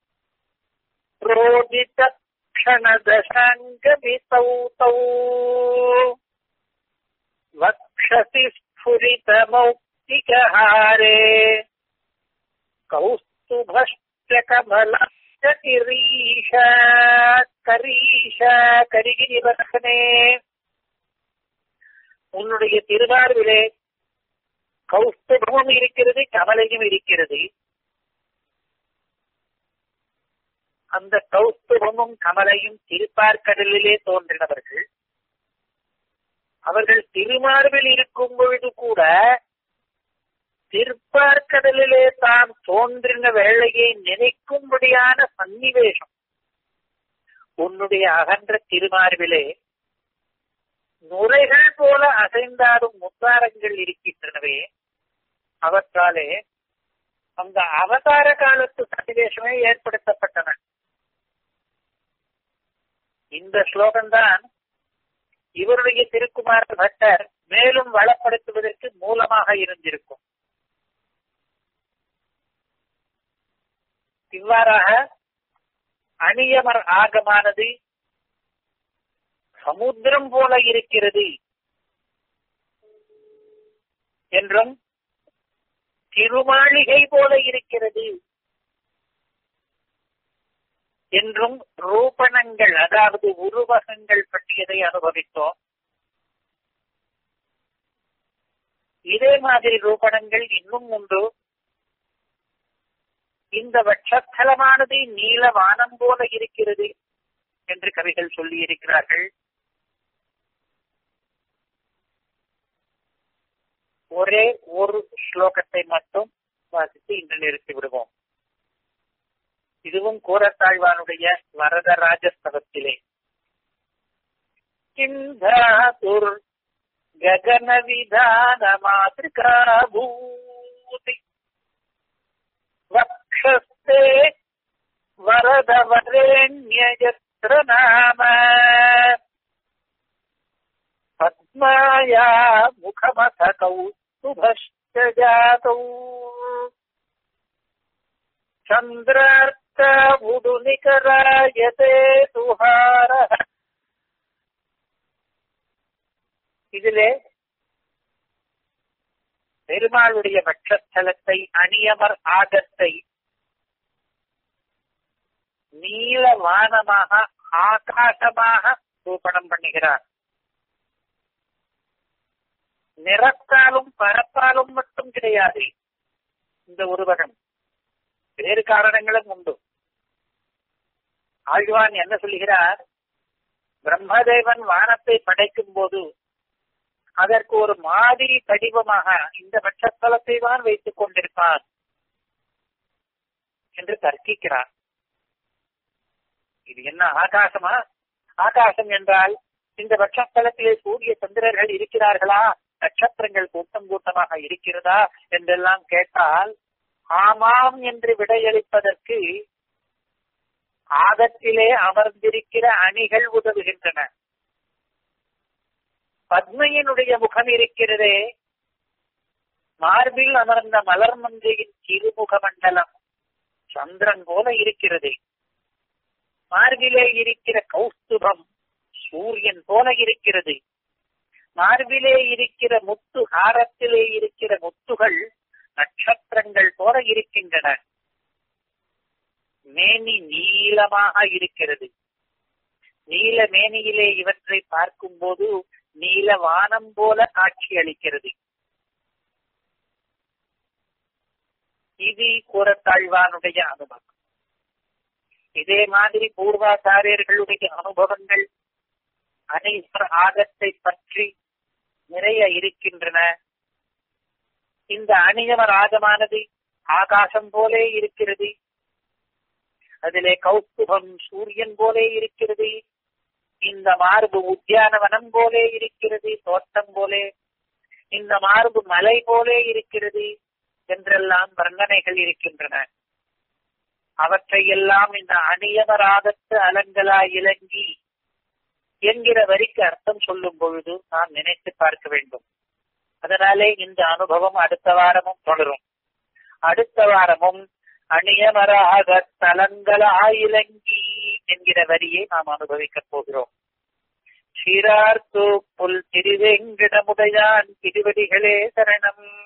ரோதித क्षणदशाङ्गमितौ तौ वक्षसि स्फुरितमौक्तिकहारे कौस्तुभश्च कमलश्च किरीश கரீஷ கரிகிரிவர்ஷனே உன்னுடைய திருவார்விலே கௌஸ்துபமும் இருக்கிறது கமலையும் இருக்கிறது அந்த கௌஸ்துபமும் கமலையும் திருப்பார்கடலிலே தோன்றினவர்கள் அவர்கள் திருமார்பில் இருக்கும் பொழுது கூட திருப்பார்கடலிலே தாம் தோன்றின வேளையை நினைக்கும்படியான சன்னிவேஷம் உன்னுடைய அகன்ற திருமார்பிலே நுரைகள் போல அசைந்தாடும் முத்தாரங்கள் இருக்கின்றனவே அவற்றாலே அந்த அவதார காலத்து சன்னிவேஷமே ஏற்படுத்தப்பட்டன இந்த ஸ்லோகம்தான் இவருடைய திருக்குமார பட்டர் மேலும் வளப்படுத்துவதற்கு மூலமாக இருந்திருக்கும் இவ்வாறாக அணியமர் ஆகமானது சமுத்திரம் போல இருக்கிறது என்றும் திருமாளிகை போல இருக்கிறது என்றும் ரூபணங்கள் அதாவது உருவகங்கள் பற்றியதை அனுபவித்தோம் இதே மாதிரி ரூபணங்கள் இன்னும் உண்டு இந்த வட்சஸ்தலமானது நீல வானம் போல இருக்கிறது என்று கவிகள் சொல்லி இருக்கிறார்கள் ஒரே ஒரு ஸ்லோகத்தை மட்டும் வாசித்து இன்று நிறுத்தி விடுவோம் இதுவும் கூறத்தாழ்வானுடைய வரத ராஜஸ்தவத்திலே கிந்தாதுர் ககன விதான மாதிரிகா பூதி வக்ஷஸ்தே வரத வரேண்யஜத்ர நாம பத்மாயா முகமத கௌஸ்துபஷ்ட ஜாதௌ चन्द्रार्थ உடுநிகராயதே துஹார இதிலே பெருமாளுடைய பட்சஸ்தலத்தை அணியமர் ஆகத்தை நீல வானமாக ஆகாசமாக ரூபணம் பண்ணுகிறார் நிறத்தாலும் பரப்பாலும் மட்டும் கிடையாது இந்த உருவகம் வேறு காரணங்களும் உண்டு ஆழ்வான் என்ன சொல்லுகிறார் பிரம்மதேவன் வானத்தை படைக்கும் போது அதற்கு ஒரு மாதிரி படிவமாக இந்த பட்சஸ்தலத்தை தான் வைத்துக் கொண்டிருப்பார் என்று தர்க்கிக்கிறார் இது என்ன ஆகாசமா ஆகாசம் என்றால் இந்த பட்சஸ்தலத்திலே சூரிய சந்திரர்கள் இருக்கிறார்களா நட்சத்திரங்கள் கூட்டம் கூட்டமாக இருக்கிறதா என்றெல்லாம் கேட்டால் ஆமாம் என்று விடையளிப்பதற்கு ஆகத்திலே அமர்ந்திருக்கிற அணிகள் உதவுகின்றன பத்மையினுடைய முகம் இருக்கிறதே மார்பில் அமர்ந்த மலர் மங்கையின் திருமுக மண்டலம் சந்திரன் போல இருக்கிறது மார்பிலே இருக்கிற கௌஸ்துபம் சூரியன் போல இருக்கிறது மார்பிலே இருக்கிற முத்து ஹாரத்திலே இருக்கிற முத்துகள் நட்சத்திரங்கள் போல இருக்கின்றன மேனி நீளமாக இருக்கிறது நீல மேனியிலே இவற்றை பார்க்கும் போது நீல வானம் போல காட்சி அளிக்கிறது இது கூறத்தாழ்வானுடைய அனுபவம் இதே மாதிரி பூர்வாச்சாரியர்களுடைய அனுபவங்கள் அனைவர் ஆகத்தை பற்றி நிறைய இருக்கின்றன இந்த அணியவர் ஆகமானது ஆகாசம் போலே இருக்கிறது அதிலே கௌஸ்துபம் சூரியன் போலே இருக்கிறது இந்த மார்பு உத்தியானவனம் போலே இருக்கிறது தோட்டம் போலே இந்த மார்பு மலை போலே இருக்கிறது என்றெல்லாம் வர்ணனைகள் இருக்கின்றன அவற்றையெல்லாம் இந்த அணியவராகத்து அலங்கலா இலங்கி என்கிற வரிக்கு அர்த்தம் சொல்லும் பொழுது நாம் நினைத்து பார்க்க வேண்டும் அதனாலே இந்த அனுபவம் அடுத்த வாரமும் தொடரும் அடுத்த வாரமும் அணியமராக தலங்களா இலங்கி என்கிற வரியை நாம் அனுபவிக்கப் போகிறோம் சீரார்த்தோ புல் திருவெங்கிடமுடையான் திருவடிகளே சரணம்